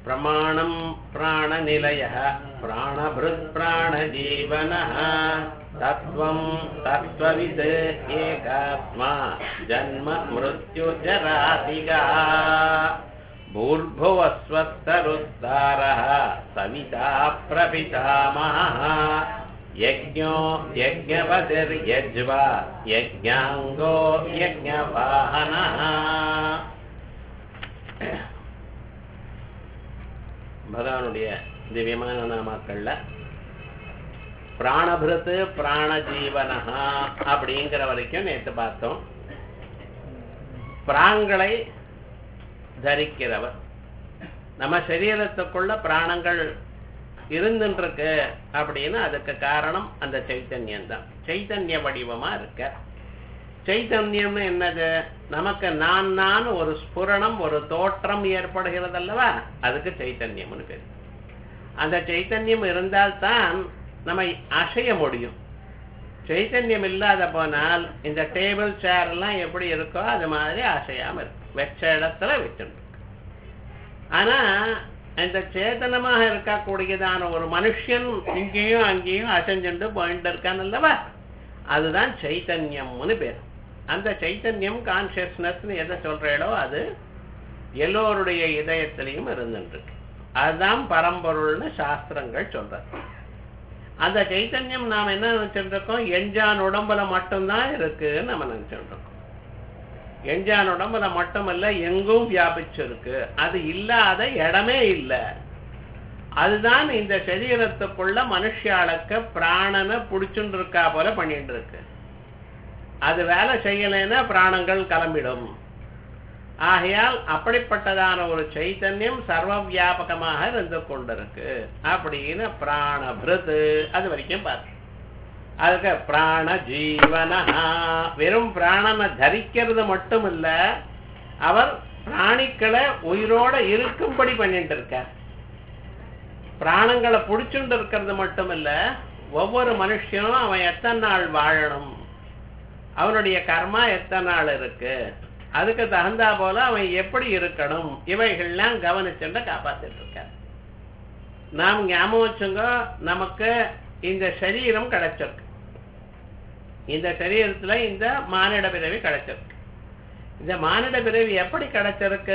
प्रमाणम् प्राणनिलयः प्राणभृत् प्राणजीवनः तत्त्वम् तत्त्वविद् एकात्मा जन्म मृत्युजरातिगा भूर्भुवस्वत्तरुत्तारः सविता प्रपितामहः यज्ञो यज्ञपतिर्यज्वा यज्ञाङ्गो यज्ञवाहनः பகவானுடைய திவ்யமான நாமாக்கள்ல பிராணபிருத்து பிராணஜீவனஹா அப்படிங்கிற வரைக்கும் நேற்று பார்த்தோம் பிராங்களை தரிக்கிறவர் நம்ம சரீரத்துக்குள்ள பிராணங்கள் இருந்துருக்கு அப்படின்னு அதுக்கு காரணம் அந்த சைத்தன்யம் தான் சைத்தன்ய வடிவமா இருக்க சைத்தன்யம்னு என்னது நமக்கு நான் நான் ஒரு ஸ்புரணம் ஒரு தோற்றம் ஏற்படுகிறது அல்லவா அதுக்கு சைத்தன்யம்னு பேர் அந்த சைத்தன்யம் இருந்தால்தான் நம்ம அசைய முடியும் சைத்தன்யம் இல்லாத போனால் இந்த டேபிள் சேர் எல்லாம் எப்படி இருக்கோ அது மாதிரி அசையாம இருக்கும் வெச்ச இடத்துல வச்சுருக்கு ஆனா இந்த சேதனமாக இருக்கக்கூடியதான ஒரு மனுஷன் இங்கேயும் அங்கேயும் அசைஞ்சுண்டு போயிட்டு இருக்கான் அல்லவா அதுதான் சைத்தன்யம்னு பேர் அந்த சைத்தன்யம் கான்சியஸ்னஸ் எதை சொல்றீங்களோ அது எல்லோருடைய இதயத்திலையும் இருந்துருக்கு அதுதான் பரம்பொருள்னு சாஸ்திரங்கள் சொல்றது அந்த சைத்தன்யம் நாம் என்ன நினைச்சிட்டு இருக்கோம் எஞ்சான் உடம்புல மட்டும்தான் இருக்குன்னு நம்ம நினைச்சிட்டு இருக்கோம் எஞ்சான் உடம்புல மட்டுமல்ல எங்கும் வியாபிச்சிருக்கு அது இல்லாத இடமே இல்லை அதுதான் இந்த சரீரத்துக்குள்ள மனுஷாளுக்கு பிராணனை புடிச்சுட்டு இருக்கா போல பண்ணிட்டு இருக்கு அது வேலை செய்யலைன்னா பிராணங்கள் கிளம்பிடும் ஆகையால் அப்படிப்பட்டதான ஒரு சைத்தன்யம் சர்வ வியாபகமாக இருந்து கொண்டிருக்கு அப்படின்னு பிராணபிருத் அது வரைக்கும் பார்த்து அதுக்கு பிராண ஜீவனா வெறும் பிராணனை தரிக்கிறது மட்டும் இல்ல அவர் பிராணிக்களை உயிரோட இருக்கும்படி பண்ணிட்டு இருக்கார் பிராணங்களை புடிச்சுட்டு இருக்கிறது மட்டும் இல்ல ஒவ்வொரு மனுஷனும் அவன் எத்தனை நாள் வாழணும் அவனுடைய கர்மா எத்தனை நாள் இருக்கு அதுக்கு தகுந்தா போல அவன் எப்படி இருக்கணும் இவைகள்லாம் கவனிச்சுட்டு காப்பாத்திட்டு இருக்கார் நாம் ஞாபகம் வச்சுங்க நமக்கு இந்த சரீரம் கிடைச்சிருக்கு இந்த சரீரத்துல இந்த மானிட பிறவி கிடைச்சிருக்கு இந்த மானிட பிறவி எப்படி கிடைச்சிருக்கு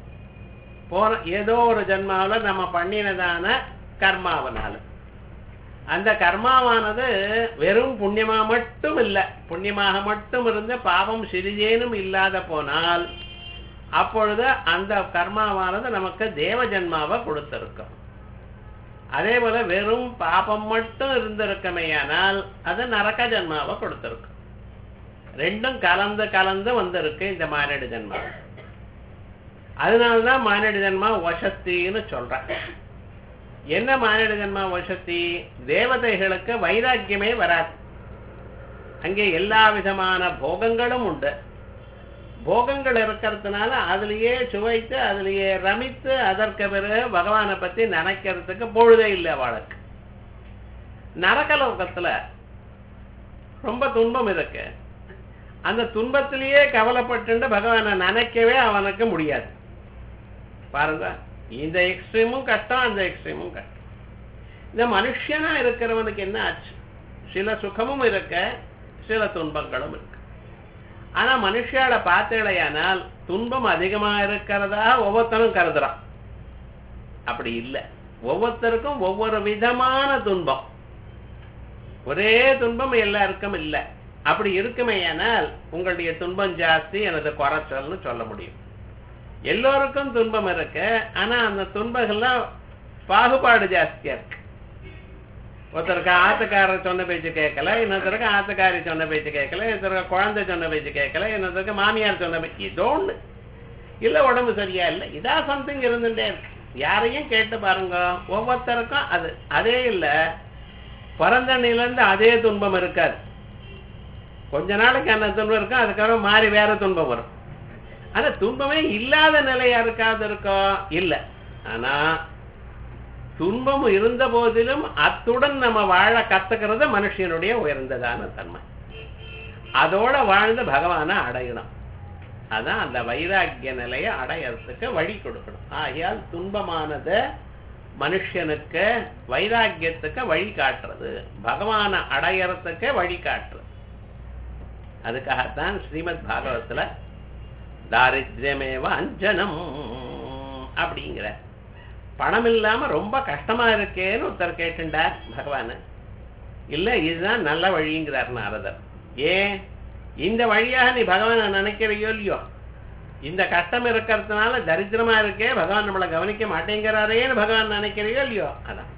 போன ஏதோ ஒரு ஜென்மாவில் நம்ம பண்ணினதான கர்மாவனால அந்த கர்மாவானது வெறும் புண்ணியமா மட்டும் இல்லை புண்ணியமாக மட்டும் இருந்த பாவம் சிறிதேனும் இல்லாத போனால் அப்பொழுது அந்த கர்மாவானது நமக்கு தேவ ஜென்மாவை கொடுத்திருக்கும் அதே போல வெறும் பாபம் மட்டும் இருந்திருக்கமையானால் அது நரக ஜென்மாவை கொடுத்திருக்கும் ரெண்டும் கலந்து கலந்து வந்திருக்கு இந்த மானிட ஜென்மா அதனால்தான் மானிட ஜென்மா வசத்தின்னு சொல்றேன் என்ன மானிட ஜென்மா வசதி தேவதைகளுக்கு வைராக்கியமே வராது அங்கே எல்லா விதமான போகங்களும் உண்டு போகங்கள் இருக்கிறதுனால அதுலயே சுவைத்து அதுலயே ரமித்து அதற்கு பிறகு பகவானை பத்தி நினைக்கிறதுக்கு பொழுதே இல்லை அவளுக்கு நரகலோகத்துல ரொம்ப துன்பம் இருக்கு அந்த துன்பத்திலேயே கவலைப்பட்டு பகவானை நினைக்கவே அவனுக்கு முடியாது பாருங்க இந்த எக்ஸ்ட்ரீமும் கஷ்டம் அந்த எக்ஸ்ட்ரீமும் கஷ்டம் இந்த மனுஷனா இருக்கிறவனுக்கு என்ன ஆச்சு சில சுகமும் இருக்க சில துன்பங்களும் இருக்கு ஆனா மனுஷால பார்த்தீங்களேயானால் துன்பம் அதிகமா இருக்கிறதா ஒவ்வொருத்தரும் கருதுறான் அப்படி இல்லை ஒவ்வொருத்தருக்கும் ஒவ்வொரு விதமான துன்பம் ஒரே துன்பம் எல்லாருக்கும் இல்லை அப்படி இருக்குமேயானால் உங்களுடைய துன்பம் ஜாஸ்தி எனது குறைச்சல்னு சொல்ல முடியும் எல்லோருக்கும் துன்பம் இருக்கு ஆனா அந்த துன்பங்கள்லாம் பாகுபாடு ஜாஸ்தியா இருக்கு ஒருத்தருக்கு ஆத்துக்காரர் சொன்ன பேச்சு கேட்கல இன்னொருத்தருக்கு ஆத்துக்காரி சொன்ன பேச்சு கேட்கல இன்னொருத்தருக்கு குழந்தை சொன்ன பேச்சு கேட்கல இன்னொருத்தருக்கு மாமியார் சொன்ன பேச்சு இதோ ஒண்ணு இல்ல உடம்பு சரியா இல்லை இதா சம்திங் இருந்துட்டே இருக்கு யாரையும் கேட்டு பாருங்க ஒவ்வொருத்தருக்கும் அது அதே இல்ல பிறந்த இருந்து அதே துன்பம் இருக்காது கொஞ்ச நாளைக்கு அந்த துன்பம் இருக்கும் அதுக்கப்புறம் மாறி வேற துன்பம் வரும் ஆனா துன்பமே இல்லாத நிலை யாருக்காவது இருக்கோ இல்ல ஆனா துன்பம் இருந்த போதிலும் அத்துடன் நம்ம வாழ கத்துக்கிறது மனுஷனுடைய உயர்ந்ததான தன்மை அதோட வாழ்ந்து பகவானை அடையணும் அதான் அந்த வைராக்கிய நிலையை அடையறதுக்கு வழி கொடுக்கணும் ஆகையால் துன்பமானத மனுஷனுக்கு வைராக்கியத்துக்கு வழி காட்டுறது பகவானை அடையறதுக்கு வழி காட்டுறது அதுக்காகத்தான் ஸ்ரீமத் பாகவத்துல தாரித்யமேவ அஞ்சனம் அப்படிங்கிற பணம் இல்லாம ரொம்ப கஷ்டமா இருக்கேன்னு ஒருத்தர் கேட்டுண்டார் பகவான் இல்ல இதுதான் நல்ல வழிங்கிறார் நாரதர் ஏன் இந்த வழியாக நீ பகவானை நினைக்கிறையோ இல்லையோ இந்த கஷ்டம் இருக்கிறதுனால தரித்திரமா இருக்கே பகவான் நம்மளை கவனிக்க மாட்டேங்கிறாரேன்னு பகவான் நினைக்கிறையோ இல்லையோ அதான்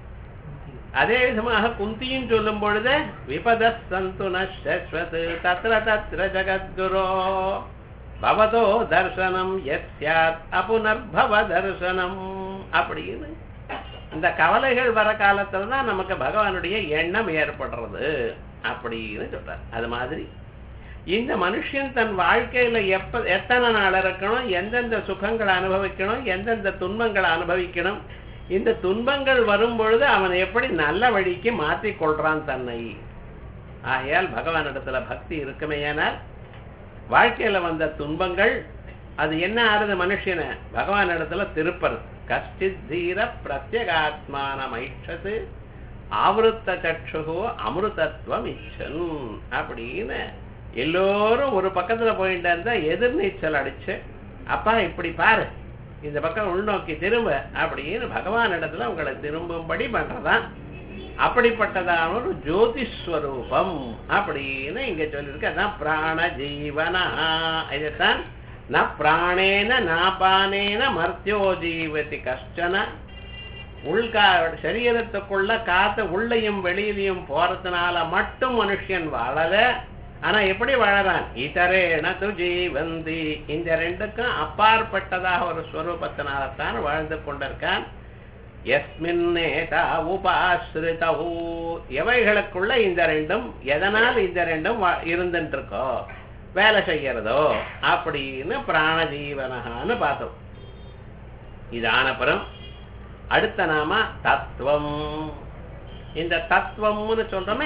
அதே விதமாக குந்தியும் சொல்லும் பொழுது விபத சந்து நஸ்வத் தத்ர தத்ர ஜகத்குரோ பவதோ தர்சனம் எத் சியாத் அபுனர்பவ தர்சனம் அப்படின்னு இந்த கவலைகள் வர காலத்துல தான் நமக்கு பகவானுடைய எண்ணம் ஏற்படுறது அப்படின்னு சொல்றார் அது மாதிரி இந்த மனுஷன் தன் வாழ்க்கையில எப்ப எத்தனை நாள் இருக்கணும் எந்தெந்த சுகங்களை அனுபவிக்கணும் எந்தெந்த துன்பங்களை அனுபவிக்கணும் இந்த துன்பங்கள் வரும் பொழுது அவன் எப்படி நல்ல வழிக்கு மாற்றிக் கொள்றான் தன்னை ஆகையால் பகவானிடத்துல பக்தி இருக்குமேயானால் வாழ்க்கையில வந்த துன்பங்கள் அது என்ன ஆறுது மனுஷனை பகவான் இடத்துல திருப்பது கஷ்டித் தீர பிரத்யகாத்மான ஐஷத்து ஆவருத்த சற்றுகோ அமிர்தத்துவம் இச்சன் அப்படின்னு எல்லோரும் ஒரு பக்கத்துல போயிட்டு இருந்தா எதிர்நீச்சல் அடிச்சு அப்பா இப்படி பாரு இந்த பக்கம் உள்நோக்கி திரும்ப அப்படின்னு பகவான் இடத்துல உங்களை திரும்பும்படி பண்றதான் அப்படிப்பட்டதான ஒரு ஜோதிஸ்வரூபம் அப்படின்னு இங்க சொல்லியிருக்கு அதான் பிராண ஜீவனா இதைத்தான் ந பிராணேன நாபானேன மர்த்தியோ ஜீவதி கஷ்டன உள்கா சரீரத்துக்குள்ள காத்து உள்ளையும் வெளியிலையும் போறதுனால மட்டும் மனுஷன் வாழல ஆனா எப்படி வாழறான் இதரேன து ஜீவந்தி இந்த ரெண்டுக்கும் அப்பாற்பட்டதாக ஒரு ஸ்வரூபத்தினால்தான் வாழ்ந்து கொண்டிருக்கான் எஸ்மின்னேதா உபாசிரிதூ எவைகளுக்குள்ள இந்த ரெண்டும் எதனால் இந்த ரெண்டும் இருந்துட்டு இருக்கோ வேலை செய்யறதோ அப்படின்னு பிராணஜீவனகான்னு பார்த்தோம் இது ஆனப்புறம் அடுத்த நாம தத்துவம் இந்த தத்துவம்னு சொல்றோமே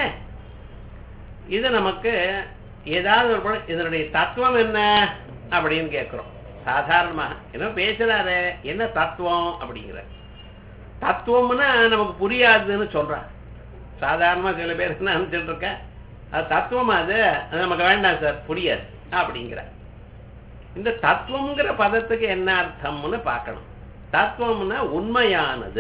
இது நமக்கு ஏதாவது ஒரு படம் இதனுடைய தத்துவம் என்ன அப்படின்னு கேட்கிறோம் சாதாரணமாக என்ன பேசுறாரு என்ன தத்துவம் அப்படிங்கிற தத்துவம்னா நமக்கு புரியாதுன்னு சொல்றான் சாதாரணமா சில பேர் என்ன நினைச்சிட்டு இருக்க அது தத்துவம் அது அது நமக்கு வேண்டாம் சார் புரியாது அப்படிங்கிற இந்த தத்துவம்ங்கிற பதத்துக்கு என்ன அர்த்தம்னு பார்க்கணும் தத்துவம்னா உண்மையானது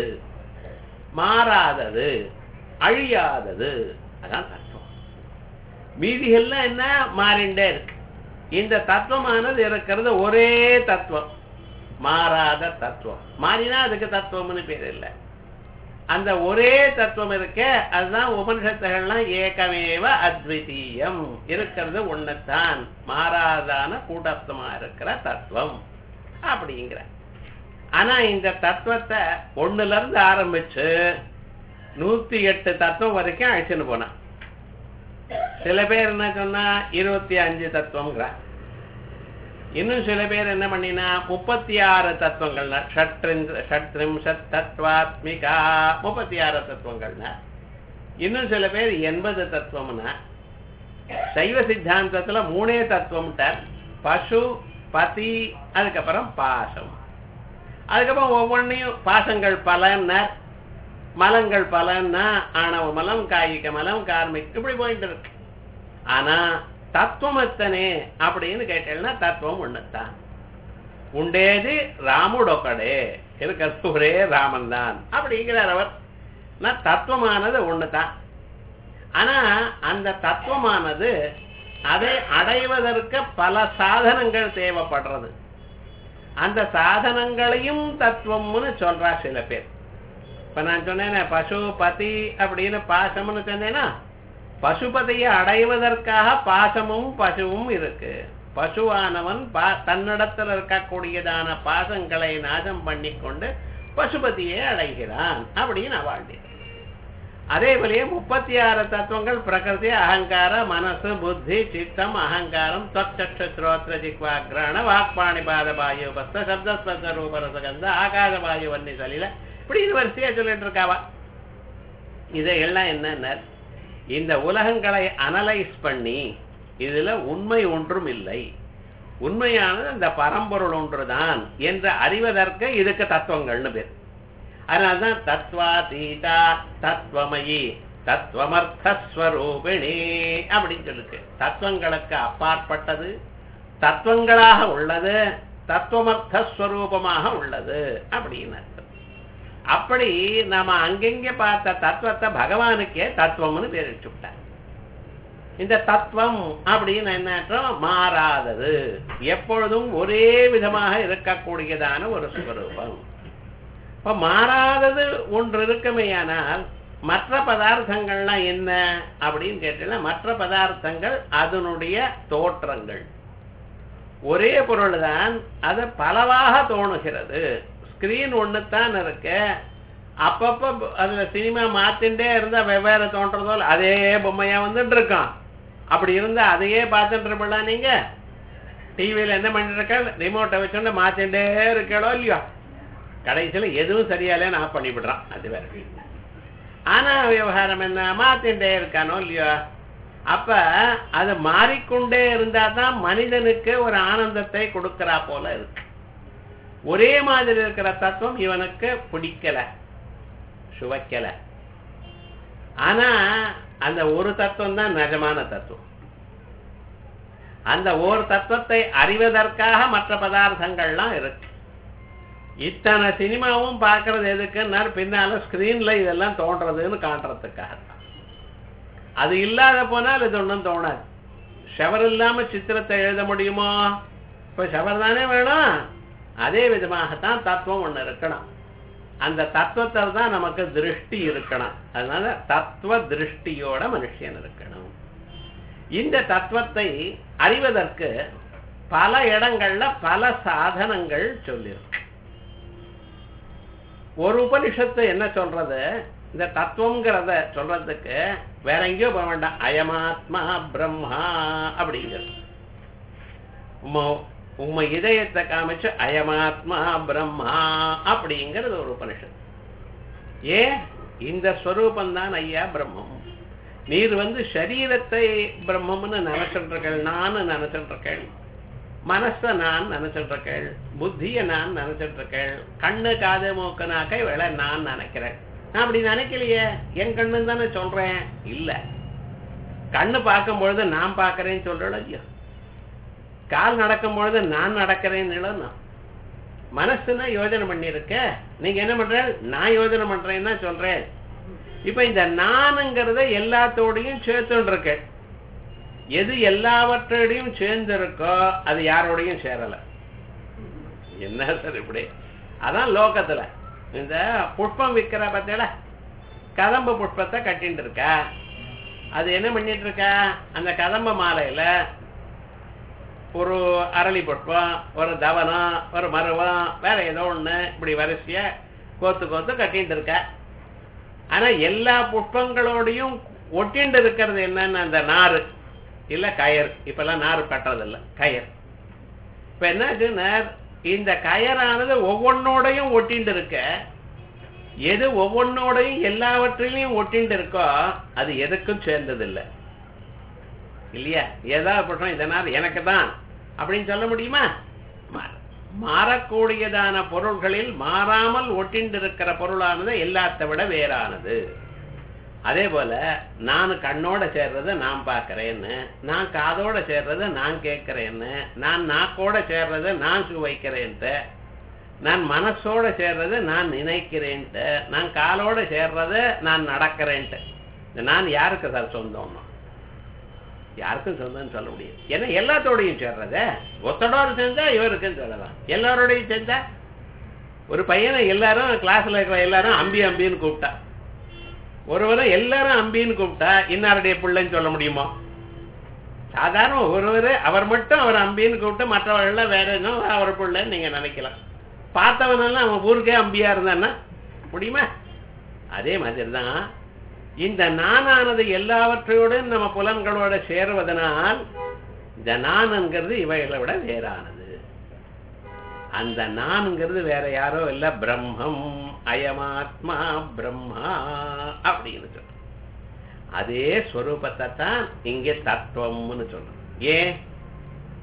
மாறாதது அழியாதது அதான் தத்துவம் மீதிகள்லாம் என்ன மாறிண்டே இருக்கு இந்த தத்துவமானது இருக்கிறது ஒரே தத்துவம் மாறாத தத்துவம் மாறினா அதுக்கு தத்துவம்னு பேர் இல்லை அந்த ஒரே தத்துவம் இருக்க அதுதான் உபனிஷத்துகள்லாம் ஏகமேவ அத்விதீயம் இருக்கிறது ஒண்ணுத்தான் மாறாதான கூட்டஸ்தமா இருக்கிற தத்துவம் அப்படிங்கிற ஆனா இந்த தத்துவத்தை ஒண்ணுல இருந்து ஆரம்பிச்சு நூத்தி எட்டு தத்துவம் வரைக்கும் அழைச்சுன்னு போனான் சில பேர் என்ன சொன்னா இருபத்தி அஞ்சு தத்துவம்ங்கிறான் இன்னும் சில பேர் என்ன பண்ணினா முப்பத்தி ஆறு தத்துவங்கள்னா ஷட்ரிம்ஷத் தத்வாத்மிகா முப்பத்தி ஆறு தத்துவங்கள்னா இன்னும் சில பேர் எண்பது தத்துவம்னா சைவ சித்தாந்தத்துல மூணே தத்துவம்ட்டார் பசு பதி அதுக்கப்புறம் பாசம் அதுக்கப்புறம் ஒவ்வொன்றையும் பாசங்கள் பலன்னர் மலங்கள் பலன்னா ஆணவ மலம் காயிக மலம் கார்மிக் இப்படி போயிட்டு இருக்கு ஆனா தத்துவம் எத்தனே அப்படின்னு கேட்டேன்னா தத்துவம் ஒண்ணுத்தான் உண்டேது ராமுடொக்கடே இருக்கிறது ஒரே ராமன் தான் அப்படிங்கிறார் அவர் நான் தத்துவமானது ஒண்ணுதான் ஆனா அந்த தத்துவமானது அதை அடைவதற்கு பல சாதனங்கள் தேவைப்படுறது அந்த சாதனங்களையும் தத்துவம்னு சொல்றா சில பேர் இப்ப நான் சொன்னேனே பசு பதி அப்படின்னு பாசம்னு சொன்னேன்னா பசுபதியை அடைவதற்காக பாசமும் பசுவும் இருக்கு பசுவானவன் பா தன்னிடத்தில் இருக்கக்கூடியதான பாசங்களை நாசம் பண்ணி கொண்டு பசுபதியை அடைகிறான் அப்படின்னு வாழ்ந்தேன் அதே போலயே முப்பத்தி ஆறு தத்துவங்கள் பிரகிருதி அகங்கார மனசு புத்தி சித்தம் அகங்காரம் தொச்சக்ஷ ஸ்ரோத்ர ஜிக்வா கிரகண வாக்பாணி பாத பாயு பஸ்த சப்தஸ்பர்ச ரூபரசகந்த ஆகாத பாயு வன்னி சலில இப்படி இது வரிசையா சொல்லிட்டு இருக்காவா இதையெல்லாம் என்னன்னா இந்த உலகங்களை அனலைஸ் பண்ணி இதுல உண்மை ஒன்றும் இல்லை உண்மையானது அந்த பரம்பொருள் ஒன்றுதான் என்று அறிவதற்கு இதுக்கு தத்துவங்கள்னு பேர் அதனால்தான் தத்வாதீதா தத்துவமயி தத்துவமர்த்தஸ்வரூபிணி அப்படின்னு சொல்லிருக்கு தத்துவங்களுக்கு அப்பாற்பட்டது தத்துவங்களாக உள்ளது தத்துவமர்த்தஸ்வரூபமாக உள்ளது அப்படின்னு அர்த்தம் அப்படி நாம அங்கெங்கே பார்த்த தத்துவத்தை பகவானுக்கே தத்துவம்னு பேர் வச்சுட்டார் இந்த தத்துவம் அப்படின்னு என்ன மாறாதது எப்பொழுதும் ஒரே விதமாக இருக்கக்கூடியதான ஒரு ஸ்வரூபம் இப்ப மாறாதது ஒன்று இருக்குமேயானால் மற்ற பதார்த்தங்கள்லாம் என்ன அப்படின்னு கேட்டீங்கன்னா மற்ற பதார்த்தங்கள் அதனுடைய தோற்றங்கள் ஒரே பொருள் தான் அது பலவாக தோணுகிறது ஸ்கிரீன் ஒண்ணுத்தான் இருக்கு அப்பப்ப அதுல சினிமா மாத்திண்டே இருந்தா வெவ்வேறு தோன்றதோ அதே பொம்மையா வந்துட்டு இருக்கான் அப்படி இருந்தா அதையே பார்த்துட்டு இருப்பலாம் நீங்க டிவியில என்ன பண்ணிட்டு இருக்க ரிமோட்டை வச்சோன்னு மாத்திண்டே இருக்கோ இல்லையோ கடைசியில எதுவும் சரியாலேன்னு ஆஃப் பண்ணி விடுறான் அது வேற ஆனா விவகாரம் என்ன மாத்திண்டே இருக்கானோ இல்லையோ அப்ப அது மாறிக்கொண்டே இருந்தா தான் மனிதனுக்கு ஒரு ஆனந்தத்தை கொடுக்கறா போல இருக்கு ஒரே மாதிரி இருக்கிற தத்துவம் இவனுக்கு பிடிக்கல சுவைக்கல ஆனா அந்த ஒரு தத்துவம் தான் நிஜமான தத்துவம் அந்த ஒரு தத்துவத்தை அறிவதற்காக மற்ற பதார்த்தங்கள்லாம் இருக்கு இத்தனை சினிமாவும் பார்க்கறது எதுக்குன்னா பின்னால ஸ்கிரீன்ல இதெல்லாம் தோன்றதுன்னு காட்டுறதுக்காக தான் அது இல்லாத போனால் இது ஒன்றும் தோணாது ஷவர் இல்லாம சித்திரத்தை எழுத முடியுமோ இப்ப ஷவர் தானே வேணும் அதே விதமாகத்தான் தத்துவம் ஒண்ணு இருக்கணும் அந்த தத்துவத்தில் தான் நமக்கு திருஷ்டி இருக்கணும் அதனால தத்துவ திருஷ்டியோட மனுஷன் இருக்கணும் இந்த தத்துவத்தை அறிவதற்கு பல இடங்கள்ல பல சாதனங்கள் சொல்லியிருக்கு ஒரு உபனிஷத்து என்ன சொல்றது இந்த தத்துவங்கிறத சொல்றதுக்கு வேற எங்கேயோ போக வேண்டாம் அயமாத்மா பிரம்மா அப்படிங்கிறது உம்ம உம்ம இதயத்தை காமிச்சு அயமாத்மா பிரம்மா அப்படிங்கிறது ஒரு உபனிஷத்து ஏன் இந்த ஸ்வரூபம் தான் ஐயா பிரம்மம் நீர் வந்து சரீரத்தை பிரம்மம்னு நினைச்சிருக்கேள் நான் நினைச்சிருக்கேள் மனச நான் நினைச்சிருக்கேள் புத்திய நான் நினைச்சிருக்கேள் கண்ணு காது மூக்கு நாக்கை வேலை நான் நினைக்கிறேன் நான் அப்படி நினைக்கலையே என் கண்ணு தானே சொல்றேன் இல்ல கண்ணு பார்க்கும் பொழுது நான் பார்க்கறேன்னு சொல்றேன் ஐயோ கால் நடக்கும் பொழுது நான் நடக்கிறேன்னு மனசுனா யோஜனை பண்ணிருக்க நீங்க என்ன பண்ற நான் யோஜனை பண்றேன்னா சொல்றேன் இப்ப இந்த நானுங்கிறத எல்லாத்தோடையும் சேர்த்துட்டு இருக்க எது எல்லாவற்றோடையும் சேர்ந்து இருக்கோ அது யாரோடையும் சேரல என்ன சார் இப்படி அதான் லோகத்துல இந்த புஷ்பம் விற்கிற பத்தியில கதம்பு புஷ்பத்தை கட்டிட்டு இருக்கா அது என்ன பண்ணிட்டு இருக்கா அந்த கதம்ப மாலையில ஒரு அரளி புஷ்பம் ஒரு தவனம் ஒரு மருவம் வேற ஏதோ ஒண்ணு இப்படி வரிசையா கோத்து கோத்து கட்டிட்டு இருக்க ஆனா எல்லா புஷ்பங்களோடையும் ஒட்டிண்டு இருக்கிறது என்னன்னு அந்த நாறு இல்ல கயர் இப்பெல்லாம் நாறு கட்டுறது இல்ல கயர் இப்ப என்னாச்சுன்னா இந்த கயரானது ஒவ்வொன்னோடையும் ஒட்டிண்டு இருக்க எது ஒவ்வொன்னோடையும் எல்லாவற்றிலையும் ஒட்டிண்டு இருக்கோ அது எதுக்கும் சேர்ந்தது இல்லை இல்லையா ஏதாவது பண்றோம் இதனால் எனக்கு தான் அப்படின்னு சொல்ல முடியுமா மாறக்கூடியதான பொருள்களில் மாறாமல் ஒட்டிண்டு இருக்கிற பொருளானது எல்லாத்த விட வேறானது அதே போல நான் கண்ணோட சேர்றத நான் பார்க்கறேன்னு நான் காதோட சேர்றத நான் கேட்கிறேன்னு நான் நாக்கோட சேர்றத நான் சுவைக்கிறேன்ட்டு நான் மனசோட சேர்றத நான் நினைக்கிறேன்ட்டு நான் காலோட சேர்றத நான் நடக்கிறேன்ட்டு நான் யாருக்கு சார் சொந்தம் யாருக்கும் சொந்தம்னு சொல்ல முடியும் ஏன்னா எல்லாத்தோடையும் சேர்றத ஒத்தடோடு சேர்ந்தா இவருக்குன்னு சொல்லலாம் எல்லாரோடையும் சேர்ந்தா ஒரு பையனை எல்லாரும் கிளாஸ்ல இருக்கிற எல்லாரும் அம்பி அம்பின்னு கூப்பிட்டா ஒருவரை எல்லாரும் அம்பின்னு கூப்பிட்டா இன்னாருடைய பிள்ளைன்னு சொல்ல முடியுமா சாதாரண ஒருவர் அவர் மட்டும் அவர் அம்பின்னு கூப்பிட்டு மற்றவர்கள் வேற என்ன அவர் பிள்ளைன்னு நீங்க நினைக்கலாம் பார்த்தவனெல்லாம் அவன் ஊருக்கே அம்பியா இருந்தான்னா முடியுமா அதே மாதிரி தான் இந்த நானானது எல்லாவற்றையோடும் நம்ம புலன்களோட சேருவதனால் இந்த நான்ங்கிறது இவைகளை விட வேறானது அந்த நான்ங்கிறது வேற யாரோ இல்ல பிரம்மம் அயமாத்மா பிரம்மா அப்படின்னு சொல்ற அதே ஸ்வரூபத்தை தான் இங்கே தத்துவம்னு சொல்றோம் ஏன்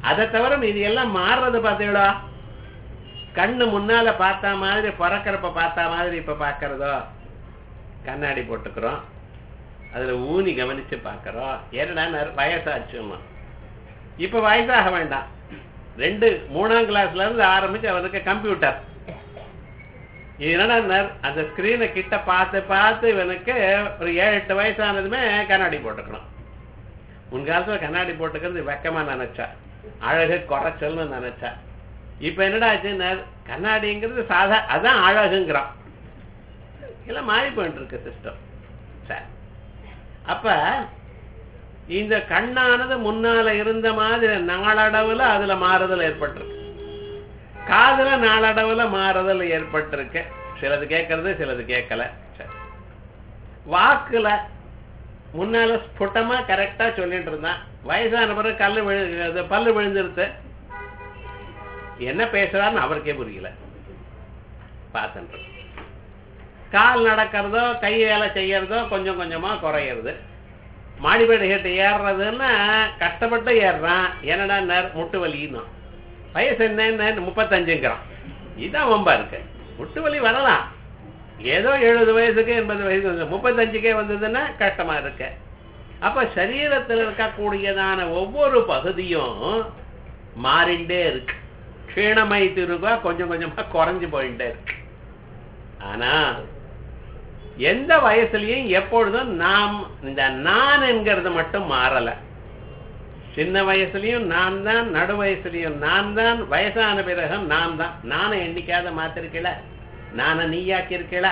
அதை தவிர இது எல்லாம் மாறுறது பார்த்தீங்களா கண்ணு முன்னால பார்த்தா மாதிரி பிறக்கிறப்ப பார்த்தா மாதிரி இப்ப பார்க்கறதோ கண்ணாடி போட்டுக்கிறோம் அதுல ஊனி கவனிச்சு பார்க்கறோம் என்னடா வயசாச்சுமா இப்ப வயசாக வேண்டாம் ரெண்டு மூணாம் கிளாஸ்ல இருந்து ஆரம்பிச்சு அவனுக்கு கம்ப்யூட்டர் இது என்னடா அந்த ஸ்கிரீனை கிட்ட பார்த்து பார்த்து இவனுக்கு ஒரு ஏழு எட்டு வயசானதுமே கண்ணாடி போட்டுக்கணும் முன்காலத்துல கண்ணாடி போட்டுக்கிறது வெக்கமா நினைச்சா அழகு குறைச்சல்னு நினைச்சா இப்ப என்னடா ஆச்சுன்னா கண்ணாடிங்கிறது சாதா அதான் அழகுங்கிறான் எல்லாம் மாறி போயிட்டு இருக்கு சிஸ்டம் சரி அப்ப இந்த கண்ணானது முன்னால இருந்த மாதிரி நாளடவுல அதுல மாறுதல் ஏற்பட்டிருக்கு காதுல நாளடவுல மாறுதல் ஏற்பட்டிருக்கு சிலது கேட்கறது சிலது கேட்கல சரி வாக்குல முன்னால ஸ்புட்டமா கரெக்டா சொல்லிட்டு இருந்தான் வயசான பிறகு கல்லு விழு பல்லு விழுந்துருத்து என்ன பேசுறாருன்னு அவருக்கே புரியல பார்த்துட்டு கால் நடக்கிறதோ கை வேலை செய்யறதோ கொஞ்சம் கொஞ்சமா குறையிறது மாடிப்பேடு கேட்டு ஏறுறதுன்னா கஷ்டப்பட்டு ஏறுறான் என்னடா முட்டு வலின்னா வயசு என்ன முப்பத்தஞ்சுங்கிறான் இதுதான் வம்பா இருக்கு முட்டு வலி வரலாம் ஏதோ எழுபது வயசுக்கு எண்பது வயசுக்கு முப்பத்தஞ்சுக்கே வந்ததுன்னா கஷ்டமா இருக்கு அப்ப சரீரத்தில் இருக்கக்கூடியதான ஒவ்வொரு பகுதியும் மாறிண்டே இருக்கு க்ஷீணமை திருவா கொஞ்சம் கொஞ்சமா குறைஞ்சு போயிட்டே இருக்கு ஆனா எந்த வயசுலயும் எப்பொழுதும் நாம் இந்த நான் என்கிறது மட்டும் மாறல சின்ன வயசுலயும் நான் தான் நடு வயசுலயும் நான் தான் வயசான பிறகு நான் தான் நானை எண்ணிக்காத மாத்திருக்கல நானை நீயாக்கி இருக்கல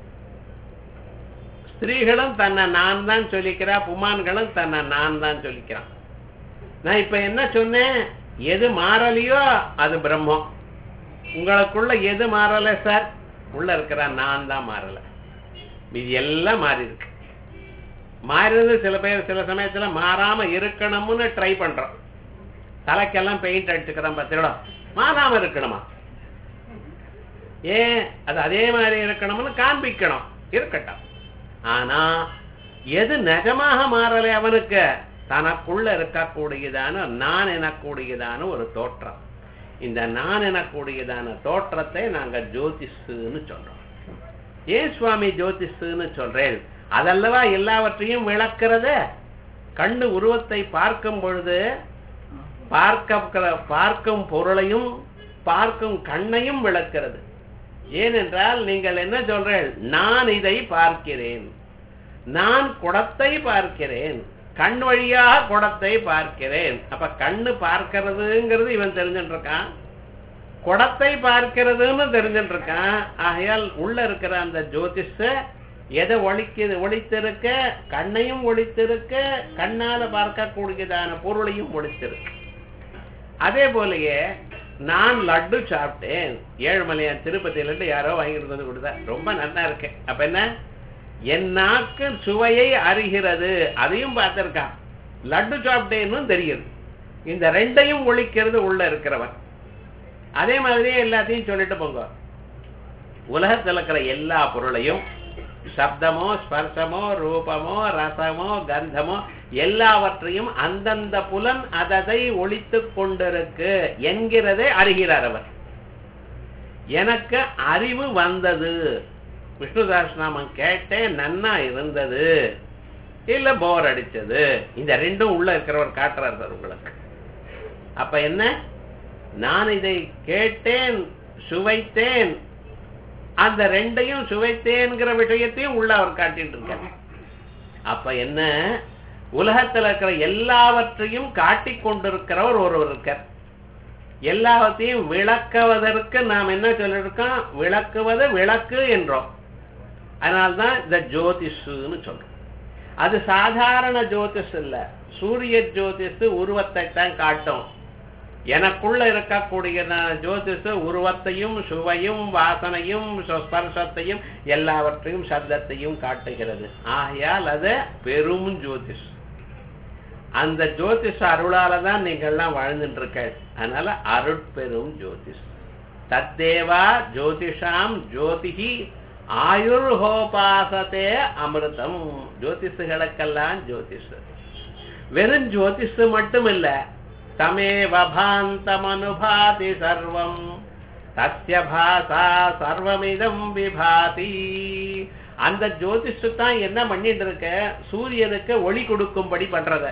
ஸ்திரீகளும் தன்னை நான் தான் சொல்லிக்கிறா புமான்களும் தன்னை நான் தான் சொல்லிக்கிறான் நான் இப்ப என்ன சொன்னேன் எது மாறலையோ அது பிரம்மம் உங்களுக்குள்ள எது மாறல சார் உள்ள இருக்கிற நான் தான் மாறல இது எல்லாம் மாறி இருக்கு மாறினது சில பேர் சில சமயத்துல மாறாம இருக்கணும்னு ட்ரை பண்றோம் தலைக்கெல்லாம் பெயிண்ட் அடிச்சுக்கிறோம் பார்த்தீங்களா மாறாம இருக்கணுமா ஏன் அது அதே மாதிரி இருக்கணும்னு காண்பிக்கணும் இருக்கட்டும் ஆனா எது நிஜமாக மாறலை அவனுக்கு தனக்குள்ள இருக்கக்கூடியதான நான் எனக்கூடியதான ஒரு தோற்றம் இந்த நான் எனக்கூடியதான தோற்றத்தை நாங்க ஜோதிஷுன்னு சொல்றோம் ஏன் சுவாமி ஜோதிஷுன்னு சொல்றேன் அதல்லவா எல்லாவற்றையும் விளக்குறத கண்ணு உருவத்தை பார்க்கும் பொழுது பார்க்க பார்க்கும் பொருளையும் பார்க்கும் கண்ணையும் விளக்கிறது ஏனென்றால் நீங்கள் என்ன சொல்றேன் நான் இதை பார்க்கிறேன் நான் குடத்தை பார்க்கிறேன் கண் வழியாக குடத்தை பார்க்கிறேன் அப்ப கண்ணு பார்க்கிறதுங்கிறது இவன் தெரிஞ்சுட்டு இருக்கான் குடத்தை பார்க்கிறதுன்னு தெரிஞ்சுட்டு இருக்கான் ஆகையால் உள்ள இருக்கிற அந்த ஜோதிஷ எதை ஒழிக்க ஒழித்திருக்க கண்ணையும் ஒழித்திருக்க கண்ணால பார்க்கக்கூடியதான பொருளையும் ஒழித்திருக்கு அதே போலயே நான் லட்டு சாப்பிட்டேன் ஏழுமலையான் திருப்பதி லட்டு யாரோ வாங்கிட்டு வந்து கொடுத்தா ரொம்ப நல்லா இருக்கு அப்ப என்ன என் நாக்கு சுவையை அறிகிறது அதையும் பார்த்திருக்கான் லட்டு சாப்பிட்டேன்னு தெரியுது இந்த ரெண்டையும் ஒழிக்கிறது உள்ள இருக்கிறவன் அதே மாதிரியே எல்லாத்தையும் சொல்லிட்டு போங்க உலகத்தில் இருக்கிற எல்லா பொருளையும் சப்தமோ ஸ்பர்சமோ ரூபமோ ரசமோ கந்தமோ எல்லாவற்றையும் அந்தந்த புலன் அததை ஒழித்து கொண்டிருக்கு என்கிறதை அறிகிறார் அவர் எனக்கு அறிவு வந்தது விஷ்ணு சஹஸ்ரநாமம் கேட்டேன் நன்னா இருந்தது இல்ல போர் அடிச்சது இந்த ரெண்டும் உள்ள இருக்கிறவர் காட்டுறார் சார் உங்களுக்கு அப்ப என்ன நான் இதை கேட்டேன் சுவைத்தேன் அந்த ரெண்டையும் சுவைத்தேன்கிற விஷயத்தையும் உள்ள அவர் காட்டிட்டு இருக்கார் அப்ப என்ன உலகத்துல இருக்கிற எல்லாவற்றையும் காட்டிக் கொண்டிருக்கிறவர் ஒருவர் இருக்கார் எல்லாவற்றையும் விளக்குவதற்கு நாம் என்ன சொல்லிருக்கோம் விளக்குவது விளக்கு என்றோம் அதனால்தான் இந்த ஜோதிஷுன்னு சொல்றோம் அது சாதாரண ஜோதிஷ் இல்ல சூரிய ஜோதிஷ் உருவத்தை தான் காட்டும் எனக்குள்ள இருக்கக்கூடியதான ஜோதிஷ உருவத்தையும் சுவையும் வாசனையும் ஸ்பர்சத்தையும் எல்லாவற்றையும் சப்தத்தையும் காட்டுகிறது ஆகையால் அது பெரும் ஜோதிஷ் அந்த ஜோதிஷ அருளால தான் நீங்கள்லாம் வாழ்ந்துட்டு இருக்க அதனால அருட்பெரும் ஜோதிஷ் தத்தேவா ஜோதிஷாம் ஜோதிகி ஆயுர்ஹோபாசத்தே அமிர்தம் ஜோதிஷுகளுக்கெல்லாம் ஜோதிஷ் வெறும் ஜோதிஷ் மட்டும் இல்ல தமேவ பாந்தமனுபாதி சர்வம் தஸ்ய பாசா சர்வமிதம் விபாதி அந்த ஜோதிஷு தான் என்ன பண்ணிட்டு இருக்க சூரியனுக்கு ஒளி கொடுக்கும்படி பண்றத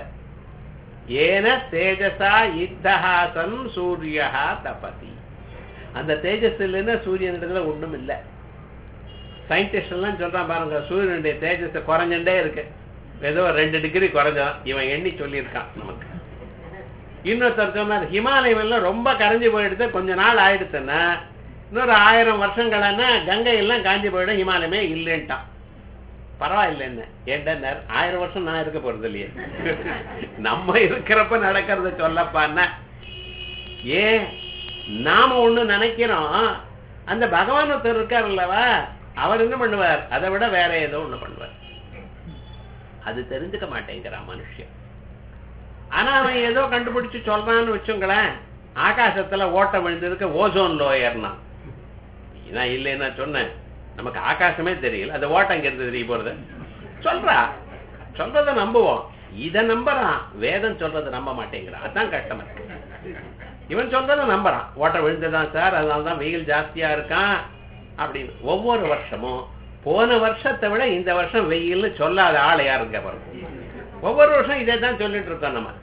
ஏன தேஜசா இத்தஹாசன் சூரியா தபதி அந்த தேஜஸ் இல்லைன்னா சூரியனிடத்துல ஒண்ணும் இல்லை சயின்டிஸ்ட் எல்லாம் சொல்றான் பாருங்க சூரியனுடைய தேஜஸ் குறைஞ்சுட்டே இருக்கு ஏதோ ரெண்டு டிகிரி குறைஞ்சான் இவன் எண்ணி சொல்லியிருக்கான் நமக்கு இன்னொருத்தர் சொன்னார் ஹிமாலயம் எல்லாம் ரொம்ப கரைஞ்சு போயிடுது கொஞ்ச நாள் ஆயிடுச்சுன்னா இன்னொரு ஆயிரம் வருஷங்கள்னா கங்கை எல்லாம் காஞ்சி போயிடும் ஹிமாலயமே இல்லைன்ட்டான் பரவாயில்ல என்ன ஏண்டனர் ஆயிரம் வருஷம் நான் இருக்க போறது இல்லையே நம்ம இருக்கிறப்ப நடக்கிறத சொல்லப்பான்னா ஏன் நாம ஒண்ணு நினைக்கிறோம் அந்த பகவான் ஒருத்தர் இருக்கார் அல்லவா அவர் என்ன பண்ணுவார் அதை விட வேற ஏதோ ஒண்ணு பண்ணுவார் அது தெரிஞ்சுக்க மாட்டேங்கிறான் மனுஷன் ஆனா அவன் ஏதோ கண்டுபிடிச்சு சொல்றான்னு வச்சுங்களேன் ஆகாசத்துல ஓட்ட விழுந்ததுக்கு ஓசோன் லோயர்னா நான் இல்லைன்னா சொன்னேன் நமக்கு ஆகாசமே தெரியல அந்த ஓட்டம் இங்க இருந்து தெரிய போறது சொல்றா சொல்றத நம்புவோம் இத நம்புறான் வேதம் சொல்றத நம்ப மாட்டேங்கிறான் அதான் கஷ்டமா இருக்கு இவன் சொல்றத நம்புறான் ஓட்ட விழுந்துதான் சார் அதனாலதான் வெயில் ஜாஸ்தியா இருக்கான் அப்படின்னு ஒவ்வொரு வருஷமும் போன வருஷத்தை விட இந்த வருஷம் வெயில்னு சொல்லாத ஆள் யாருங்க பாருங்க ஒவ்வொரு வருஷம் இதே தான் சொல்லிட்டு இருக்கோம் நம்ம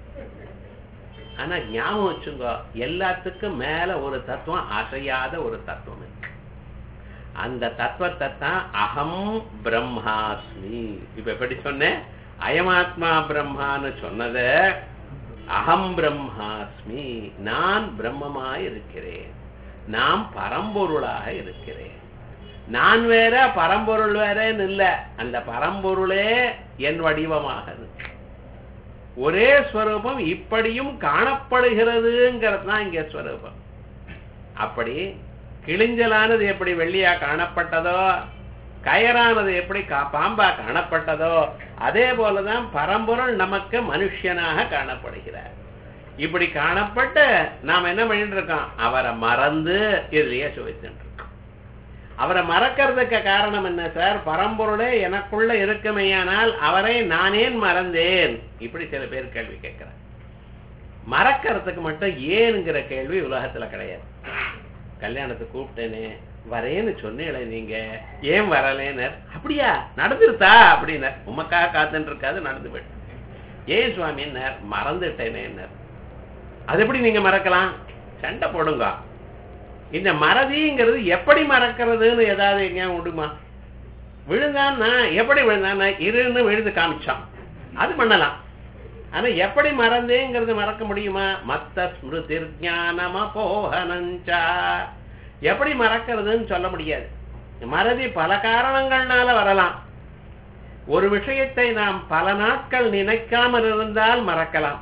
ஆனா ஞாபகம் வச்சுங்க எல்லாத்துக்கும் மேல ஒரு தத்துவம் அசையாத ஒரு தத்துவம் இருக்கு அந்த தத்துவத்தை தான் அகம் பிரம்மாஸ்மி இப்ப எப்படி சொன்னேன் அயமாத்மா பிரம்மான்னு சொன்னத அகம் பிரம்மாஸ்மி நான் பிரம்மமாய் இருக்கிறேன் நாம் பரம்பொருளாக இருக்கிறேன் நான் வேற பரம்பொருள் வேறன்னு இல்ல அந்த பரம்பொருளே என் வடிவமாக இருக்கு ஒரே ஸ்வரூபம் இப்படியும் காணப்படுகிறதுங்கிறது தான் இங்க ஸ்வரூபம் அப்படி கிழிஞ்சலானது எப்படி வெள்ளியா காணப்பட்டதோ கயரானது எப்படி கா- பாம்பா காணப்பட்டதோ அதே போலதான் பரம்பொருள் நமக்கு மனுஷனாக காணப்படுகிறார் இப்படி காணப்பட்டு நாம் என்ன பண்ணிட்டு இருக்கோம் அவரை மறந்து இதுலயே சுவைச்சுட்டு இருக்கோம் அவரை மறக்கிறதுக்கு காரணம் என்ன சார் பரம்பொருளே எனக்குள்ள இருக்குமேயானால் அவரை நானேன் மறந்தேன் இப்படி சில பேர் கேள்வி கேட்கிறார் மறக்கிறதுக்கு மட்டும் ஏனுங்கிற கேள்வி உலகத்துல கிடையாது கல்யாணத்துக்கு கூப்பிட்டேனே வரேன்னு சொன்னீங்களே நீங்க ஏன் வரலேனர் அப்படியா நடந்துருத்தா அப்படின்னார் உமக்காக காத்துட்டு இருக்காது நடந்து போயிட்டு ஏன் சுவாமின்னார் மறந்துட்டேனேன்னார் அது எப்படி நீங்க மறக்கலாம் சண்டை போடுங்க இந்த மறதிங்கிறது எப்படி மறக்கிறதுன்னு ஏதாவது எங்கேயா உண்டுமா விழுந்தான்னா எப்படி விழுந்தான்னா இருன்னு விழுந்து காமிச்சான் அது பண்ணலாம் ஆனா எப்படி மறந்தேங்கிறது மறக்க முடியுமா மத்த ஸ்மிருதி ஞானம போகனஞ்சா எப்படி மறக்கிறதுன்னு சொல்ல முடியாது மறதி பல காரணங்கள்னால வரலாம் ஒரு விஷயத்தை நாம் பல நாட்கள் நினைக்காமல் இருந்தால் மறக்கலாம்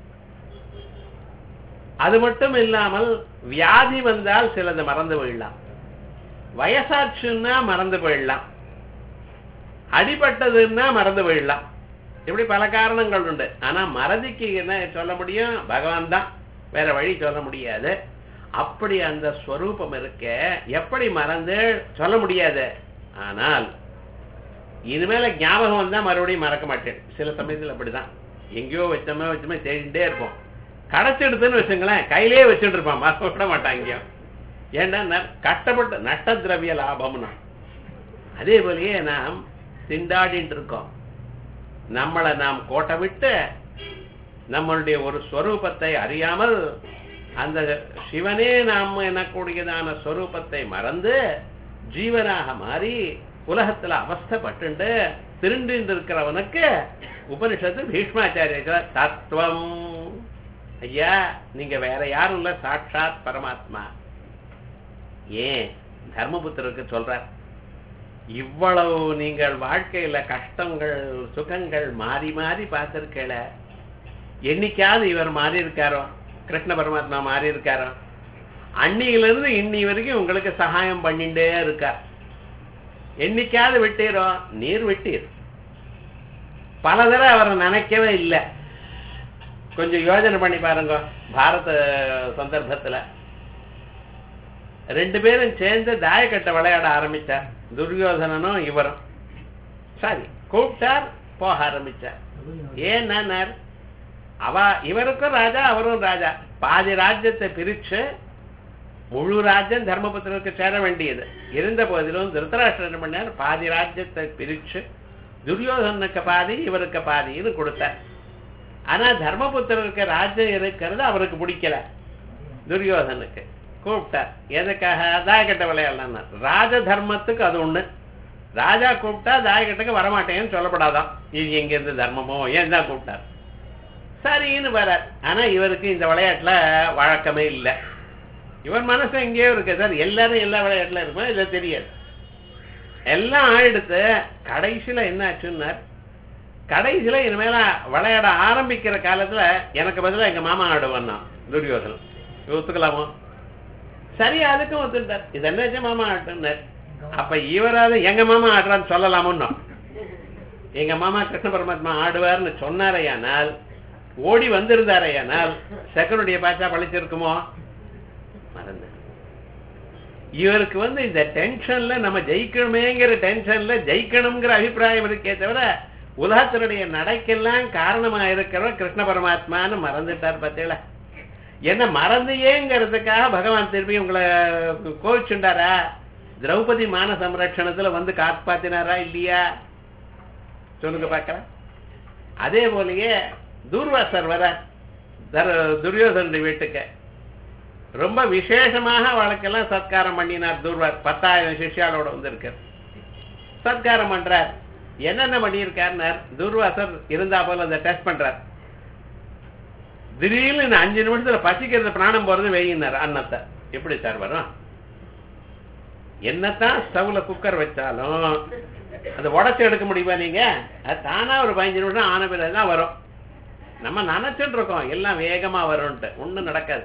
அது மட்டும் இல்லாமல் வியாதி வந்தால் சிலது மறந்து போயிடலாம் வயசாச்சுன்னா மறந்து போயிடலாம் அடிபட்டதுன்னா மறந்து போயிடலாம் இப்படி பல காரணங்கள் உண்டு ஆனா மறதிக்கு என்ன சொல்ல முடியும் பகவான் தான் வேற வழி சொல்ல முடியாது அப்படி அந்த ஸ்வரூபம் இருக்க எப்படி மறந்து சொல்ல முடியாது ஆனால் இனிமேல ஞாபகம் வந்தா மறுபடியும் மறக்க மாட்டேன் சில சமயத்துல அப்படிதான் எங்கேயோ வச்சோமே வச்சோமே தேடிட்டே இருப்போம் கடைச்சிடுதுன்னு வச்சுங்களேன் கையிலே வச்சுட்டு இருப்பான் மறக்க விட மாட்டான் எங்கேயும் ஏன்னா ந- கஷ்டப்பட்டு நட்ட திரவிய லாபம்னா அதே போலயே நாம் திண்டாடிட்டு இருக்கோம் நம்மளை நாம் கோட்டை விட்டு நம்மளுடைய ஒரு ஸ்வரூபத்தை அறியாமல் அந்த சிவனே நாம் எனக்கூடியதான ஸ்வரூபத்தை மறந்து ஜீவனாக மாறி உலகத்துல அவஸ்தைப்பட்டு திருண்டிட்டு இருக்கிறவனுக்கு உபனிஷத்து பீஷ்மாச்சாரிய தத்துவம் ஐயா நீங்க வேற யாரும் இல்ல சாட்சாத் பரமாத்மா ஏன் தர்மபுத்திரருக்கு சொல்றார் இவ்வளவு நீங்கள் வாழ்க்கையில கஷ்டங்கள் சுகங்கள் மாறி மாறி பார்த்திருக்கல என்னைக்காவது இவர் மாறி இருக்காரோ கிருஷ்ண பரமாத்மா மாறி இருக்காரோ அன்னியிலிருந்து இன்னி வரைக்கும் உங்களுக்கு சகாயம் பண்ணிட்டே இருக்கார் என்னைக்காவது விட்டீரோ நீர் விட்டீர் பல தடவை அவரை நினைக்கவே இல்லை கொஞ்சம் யோசனை பண்ணி பாருங்க பாரத சந்தர்ப்பத்துல ரெண்டு பேரும் சேர்ந்து தாயக்கட்டை விளையாட ஆரம்பிச்சார் துரியோதனனும் இவரும் சரி கூப்பிட்டார் போக ஆரம்பிச்சார் ஏன்னார் அவ இவருக்கும் ராஜா அவரும் ராஜா பாதி ராஜ்யத்தை பிரிச்சு முழு ராஜ்யம் தர்மபுத்திரருக்கு சேர வேண்டியது இருந்த போதிலும் திருத்தராஷ்டிரன் என்ன பண்ணார் பாதி ராஜ்யத்தை பிரிச்சு துரியோதனுக்கு பாதி இவருக்கு பாதின்னு கொடுத்தார் ஆனா தர்மபுத்திரருக்கு ராஜ்யம் இருக்கிறது அவருக்கு பிடிக்கல துரியோதனுக்கு கூப்பிட்டார் எதுக்காக தாயக்கட்ட விளையாடலாம் ராஜ தர்மத்துக்கு அது ஒண்ணு ராஜா கூப்பிட்டா தாயக்கட்டுக்கு வரமாட்டேன்னு சொல்லப்படாதான் இது எங்க இருந்து தர்மமோ ஏன் தான் கூப்பிட்டார் சரின்னு வரார் ஆனா இவருக்கு இந்த விளையாட்டுல வழக்கமே இல்லை இவன் மனசு எங்கேயோ இருக்கு சார் எல்லாரும் எல்லா விளையாட்டுல இருக்கும் இல்ல தெரியாது எல்லாம் ஆயிடுத்து கடைசியில என்ன ஆச்சுன்னார் கடைசியில இனிமேல விளையாட ஆரம்பிக்கிற காலத்துல எனக்கு பதிலா எங்க மாமா ஆடுவான் துரியோதனம் இது ஒத்துக்கலாமோ சரி அதுக்கும் ஒத்துட்டார் இது என்ன மாமா ஆட்டுனார் அப்ப இவராது எங்க மாமா ஆடுறான்னு சொல்லலாமோ எங்க மாமா கிருஷ்ண பரமாத்மா ஆடுவார்னு சொன்னாரையானால் ஓடி வந்திருந்தாரையானால் செகனுடைய பாச்சா பழிச்சிருக்குமோ மறந்து இவருக்கு வந்து இந்த டென்ஷன்ல நம்ம ஜெயிக்கணுமேங்கிற டென்ஷன்ல ஜெயிக்கணுங்கிற அபிப்பிராயம் இருக்கே தவிர உலகத்தினுடைய நடைக்கெல்லாம் காரணமா இருக்கிறவர் கிருஷ்ண பரமாத்மான்னு மறந்துட்டார் பார்த்தீங்களா என்ன மறந்தையேங்கிறதுக்காக பகவான் திருப்பி உங்களை கோவிச்சுண்டாரா திரௌபதி மான சம்ரட்சணத்துல வந்து காப்பாத்தினாரா இல்லையா சொல்லுங்க பார்க்கலாம் அதே போலயே தூர்வாசர் வர துரியோதனுடைய வீட்டுக்கு ரொம்ப விசேஷமாக அவளுக்கெல்லாம் சத்காரம் பண்ணினார் தூர்வார் பத்தாயிரம் சிஷ்யாளோட வந்திருக்கார் சத்காரம் பண்றார் என்னென்ன பண்ணியிருக்காருனார் துர்வாசர் இருந்தா போல அந்த டெஸ்ட் பண்றார் திடீர்னு இந்த அஞ்சு நிமிஷத்துல பசிக்கிறது பிராணம் போறது வெயினார் அன்னத்தை எப்படி சார் வரும் என்னத்தான் ஸ்டவ்ல குக்கர் வச்சாலும் அதை உடச்சு எடுக்க முடியுமா நீங்க அது தானா ஒரு பதினஞ்சு நிமிஷம் ஆன பிறகு தான் வரும் நம்ம நினைச்சுட்டு இருக்கோம் எல்லாம் வேகமா வரும்ட்டு ஒண்ணும் நடக்காது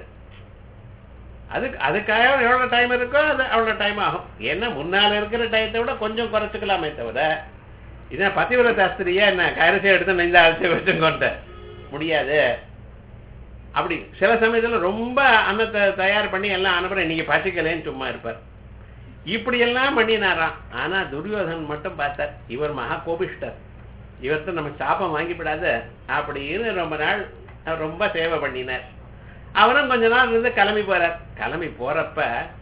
அதுக்கு அதுக்காக எவ்வளவு டைம் இருக்கோ அது அவ்வளவு டைம் ஆகும் ஏன்னா முன்னால இருக்கிற டயத்தை விட கொஞ்சம் குறைச்சிக்கலாமே தவிர இதான் பதிவிர சாஸ்திரியா என்ன கரசி எடுத்து இந்த அரிசி வச்சுக்கோன்ட்டு முடியாது அப்படி சில சமயத்துல ரொம்ப அன்னத்தை தயார் பண்ணி எல்லாம் அனுப்புறேன் நீங்க பசிக்கலேன்னு சும்மா இருப்பார் இப்படி எல்லாம் பண்ணினாராம் ஆனா துரியோதன் மட்டும் பார்த்தார் இவர் மகா கோபிஷ்டர் இவர்த்த நம்ம சாப்பம் வாங்கிவிடாத அப்படின்னு ரொம்ப நாள் ரொம்ப சேவை பண்ணினார் அவரும் கொஞ்ச நாள் இருந்து கிளம்பி போறார் கிளம்பி போறப்ப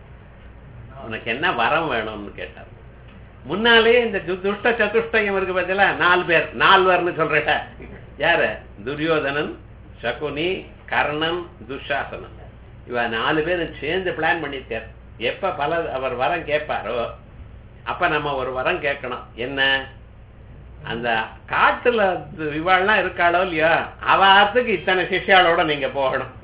உனக்கு என்ன வரம் வேணும்னு கேட்டார் முன்னாலே இந்த துஷ்ட சதுஷ்டயம் இருக்கு பார்த்தீங்களா நாலு பேர் நால்வர்னு சொல்றேட்ட யாரு துரியோதனன் சகுனி கர்ணன் துஷாசனன் இவ நாலு பேரும் சேர்ந்து பிளான் பண்ணிருக்கார் எப்ப பல அவர் வரம் கேட்பாரோ அப்ப நம்ம ஒரு வரம் கேட்கணும் என்ன அந்த காட்டுல இவாள்லாம் இருக்காளோ இல்லையோ அவாத்துக்கு இத்தனை சிஷ்யாளோட நீங்க போகணும்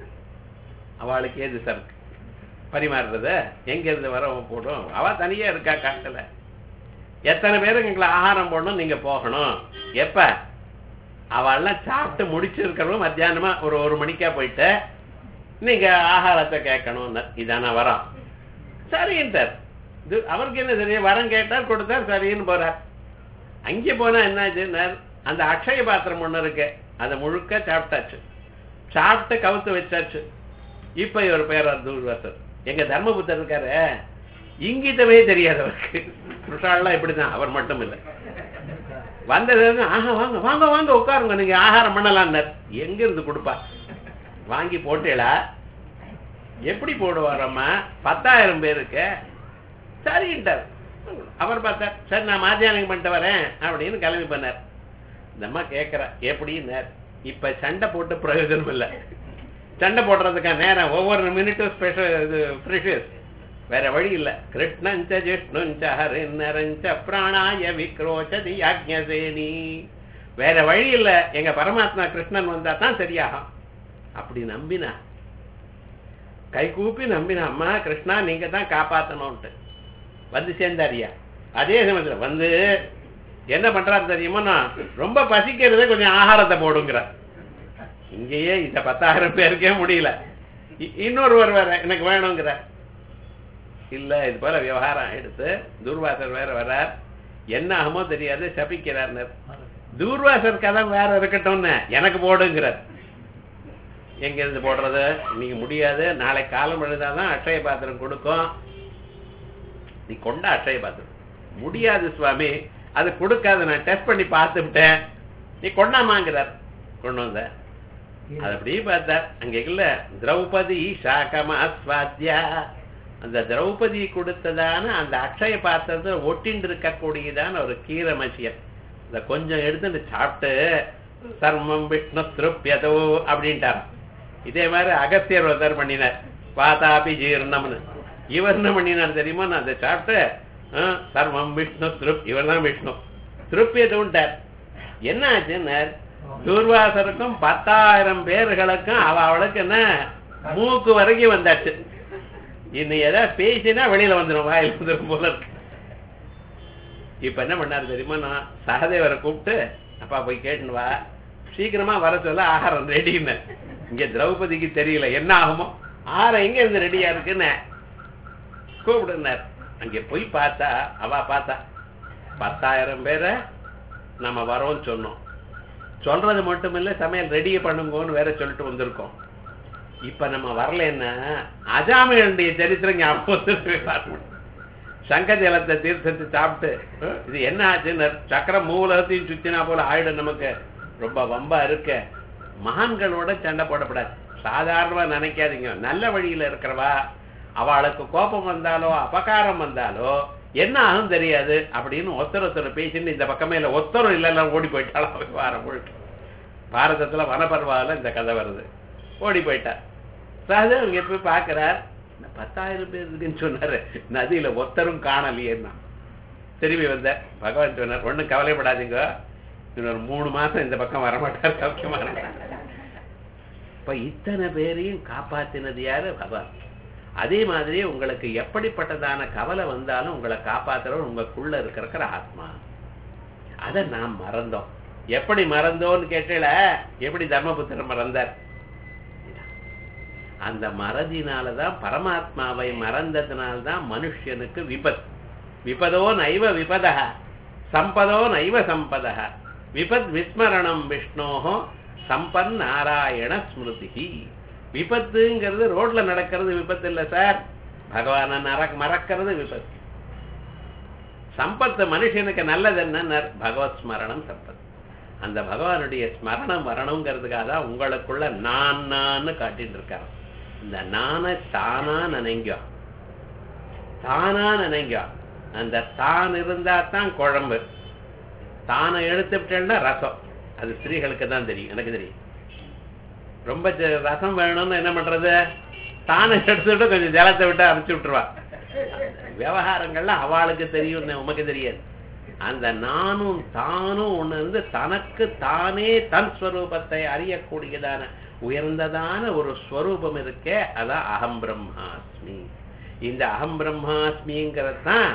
அவளுக்கு ஏது சார் பரிமாறுறது எங்க இருந்து வர போடும் அவ தனியா இருக்கா காட்டுல எத்தனை பேருக்கு எங்களை ஆகாரம் போடணும் நீங்க போகணும் எப்ப அவள்லாம் சாப்பிட்டு முடிச்சிருக்கிறவங்க மத்தியானமா ஒரு ஒரு மணிக்கா போயிட்டு நீங்க ஆகாரத்தை கேட்கணும் இதான வரம் சரின்ட்டார் இது அவருக்கு என்ன தெரியும் வரம் கேட்டார் கொடுத்தார் சரின்னு போறார் அங்கே போனா என்னாச்சுன்னார் அந்த அக்ஷய பாத்திரம் ஒண்ணு இருக்கு அதை முழுக்க சாப்பிட்டாச்சு சாப்பிட்டு கவுத்து வச்சாச்சு இப்ப இவர் பேர் தூர்வாசர் எங்க தர்மபுத்தர் இருக்காரு இங்கிட்டமே தெரியாது அவருக்கு புருஷாலாம் இப்படிதான் அவர் மட்டும் இல்லை வந்தது ஆஹா வாங்க வாங்க வாங்க உட்காருங்க நீங்க ஆகாரம் பண்ணலாம்னார் எங்க இருந்து கொடுப்பா வாங்கி போட்டேளா எப்படி போடுவாரம்மா பத்தாயிரம் பேருக்கு சரின்ட்டார் அவர் பார்த்தார் சரி நான் மாத்தியானம் பண்ணிட்டு வரேன் அப்படின்னு கிளம்பி பண்ணார் இந்த அம்மா கேட்கிற எப்படின்னார் இப்ப சண்டை போட்டு பிரயோஜனம் இல்லை சண்டை போடுறதுக்கான நேரம் ஒவ்வொரு மினிட்டும் ஸ்பெஷல் இது ப்ரிஷியஸ் வேற வழி இல்ல கிருஷ்ணஞ்ச ஜிஷ்ணுஞ்ச ஹரிநரஞ்ச பிராணாய விக்ரோச்சதி யாஜ்ஞசேனி வேற வழி இல்ல எங்க பரமாத்மா கிருஷ்ணன் வந்தா தான் சரியாகும் அப்படி நம்பினா கை கூப்பி நம்பினா அம்மா கிருஷ்ணா நீங்க தான் காப்பாத்தணும்ட்டு வந்து சேர்ந்தாரியா அதே சமயத்துல வந்து என்ன பண்றாரு தெரியுமா ரொம்ப பசிக்கிறதே கொஞ்சம் ஆகாரத்தை போடுங்கிற இங்கேயே இந்த பத்தாயிரம் பேருக்கே முடியல இன்னொருவர் வேற எனக்கு வேணுங்கிற இல்ல இது போல விவகாரம் எடுத்து தூர்வாசர் வேற வர்றார் என்ன ஆகுமோ தெரியாது சபிக்கிறார் தூர்வாசர் கதை வேற இருக்கட்டும்னு எனக்கு போடுங்கிறார் எங்க இருந்து போடுறது நீங்க முடியாது நாளை காலம் எழுதாதான் அட்சய பாத்திரம் கொடுக்கும் நீ கொண்ட அட்சய பாத்திரம் முடியாது சுவாமி அது கொடுக்காது நான் டெஸ்ட் பண்ணி பார்த்துவிட்டேன் நீ கொண்டாமாங்கிறார் கொண்டு வந்த அது அப்படியே பார்த்தார் அங்க இல்ல திரௌபதி சாகமாஸ்வாத்யா அந்த திரௌபதி கொடுத்ததான அந்த அக்ஷய பாத்திரத்தை ஒட்டின்னு இருக்கக்கூடியதான ஒரு கீரை மசியன் இந்த கொஞ்சம் எடுத்து சாப்பிட்டு சர்மம் விஷ்ணு திருப்பியதோ அப்படின்ட்டார் இதே மாதிரி அகத்தியர் ஒருத்தர் பண்ணினார் பாதாபி ஜீர்ணம்னு இவர் என்ன பண்ணினார் தெரியுமா நான் அதை சாப்பிட்டு ஆ, சர்வம் விஷ்ணு திருப் இவர் தான் விஷ்ணு திருப்பியதுன்ட்டார் என்ன ஆச்சுன்னார் துர்வாசருக்கும் பத்தாயிரம் பேர்களுக்கும் அவ அவளுக்கு என்ன மூக்கு வரைக்கும் வந்தாச்சு இன்னும் ஏதாவது பேசினா வெளியில வந்துடும் வாயில் வந்துடும் போல இருக்கு இப்ப என்ன பண்ணாரு தெரியுமா நான் சகதேவரை கூப்பிட்டு அப்பா போய் கேட்டுன்னு வா சீக்கிரமா வர சொல்ல ஆகாரம் ரெடின்னு இங்க திரௌபதிக்கு தெரியல என்ன ஆகுமோ ஆகாரம் எங்க இருந்து ரெடியா இருக்குன்னு கூப்பிடுனார் அங்க போய் பார்த்தா அவ பார்த்தா பத்தாயிரம் பேரை நம்ம வரோம்னு சொன்னோம் சொல்றது மட்டும் இல்ல சமையல் ரெடி பண்ணுங்கன்னு வேற சொல்லிட்டு வந்திருக்கோம் இப்ப நம்ம வரலன்னா அஜாமியனுடைய சரித்திரம் ஞாபகம் வந்துருக்கு பார்க்கணும். சங்க ஜலத்தை தீர்த்தத்தை சாப்பிட்டு அஹ், இது என்ன ஆச்சுன்னு சக்கரம் மூலத்தையும் சுத்தினா போல ஆயிடும் நமக்கு ரொம்ப வம்பா இருக்க மகான்களோட சண்டை போடக்கூடாது சாதாரணமா நினைக்காதீங்க நல்ல வழியில இருக்கிறவா அவளுக்கு கோபம் வந்தாலோ அபகாரம் வந்தாலோ என்ன ஆகும் தெரியாது அப்படின்னு ஒருத்தர் ஒருத்தர் பேசிட்டு இந்த பக்கமே இல்ல ஒருத்தரும் இல்ல எல்லாம் ஓடி போயிட்டாலும் வாரம் முழுக்க பாரதத்துல வனப்பர்வால இந்த கதை வருது ஓடி போயிட்டா சகதேவ் இங்க போய் பாக்குறார் இந்த பத்தாயிரம் பேர் இருக்குன்னு சொன்னாரு நதியில ஒத்தரும் காணலையேன்னா திரும்பி வந்த பகவான் சொன்னார் ஒண்ணும் கவலைப்படாதீங்க இன்னொரு மூணு மாசம் இந்த பக்கம் வரமாட்டார் சௌக்கியமா இருக்கார் இப்ப இத்தனை பேரையும் காப்பாத்தினது யாரு பகவான் அதே மாதிரி உங்களுக்கு எப்படிப்பட்டதான கவலை வந்தாலும் உங்களை காப்பாத்துறவர் உங்களுக்குள்ள இருக்கிற ஆத்மா அதை நாம் மறந்தோம் எப்படி மறந்தோன்னு கேட்டல எப்படி தர்மபுத்திரன் மறந்தார் அந்த மறதினாலதான் பரமாத்மாவை மறந்ததுனால்தான் மனுஷனுக்கு விபத் விபதோ நைவ விபதः சம்பதோ நைவ சம்பதः விபத் விஸ்மரணம் விஷ்ணோஹோ சம்பன் நாராயண ஸ்மிருதி விபத்துங்கிறது ரோட்ல நடக்கிறது விபத்து இல்ல சார் பகவான நரக் மறக்கிறது விபத்து சம்பத்து மனுஷனுக்கு நல்லது என்ன பகவத் ஸ்மரணம் சம்பத் அந்த பகவானுடைய ஸ்மரணம் வரணுங்கிறதுக்காக தான் உங்களுக்குள்ள நான் நான் காட்டிட்டு இருக்காரு இந்த நானை தானா நினைங்க தானா நினைங்க அந்த தான் இருந்தா தான் குழம்பு தானை எடுத்துட்டேன்னா ரசம் அது ஸ்திரீகளுக்கு தான் தெரியும் எனக்கு தெரியும் ரொம்ப ஜ- ரசம் வேணும்னு என்ன பண்றது தானை எடுத்துட்டு கொஞ்சம் ஜலத்தை விட்டு அரைச்சு விட்டுருவா விவகாரங்கள்ல அவளுக்கு தெரியும் உமக்கு தெரியாது அந்த நானும் தானும் ஒண்ணு இருந்து தனக்கு தானே தன் ஸ்வரூபத்தை அறியக்கூடியதான உயர்ந்ததான ஒரு ஸ்வரூபம் இருக்கே அதான் அகம் பிரம்மாஸ்மி இந்த அகம் பிரம்மாஸ்மிங்கிறது தான்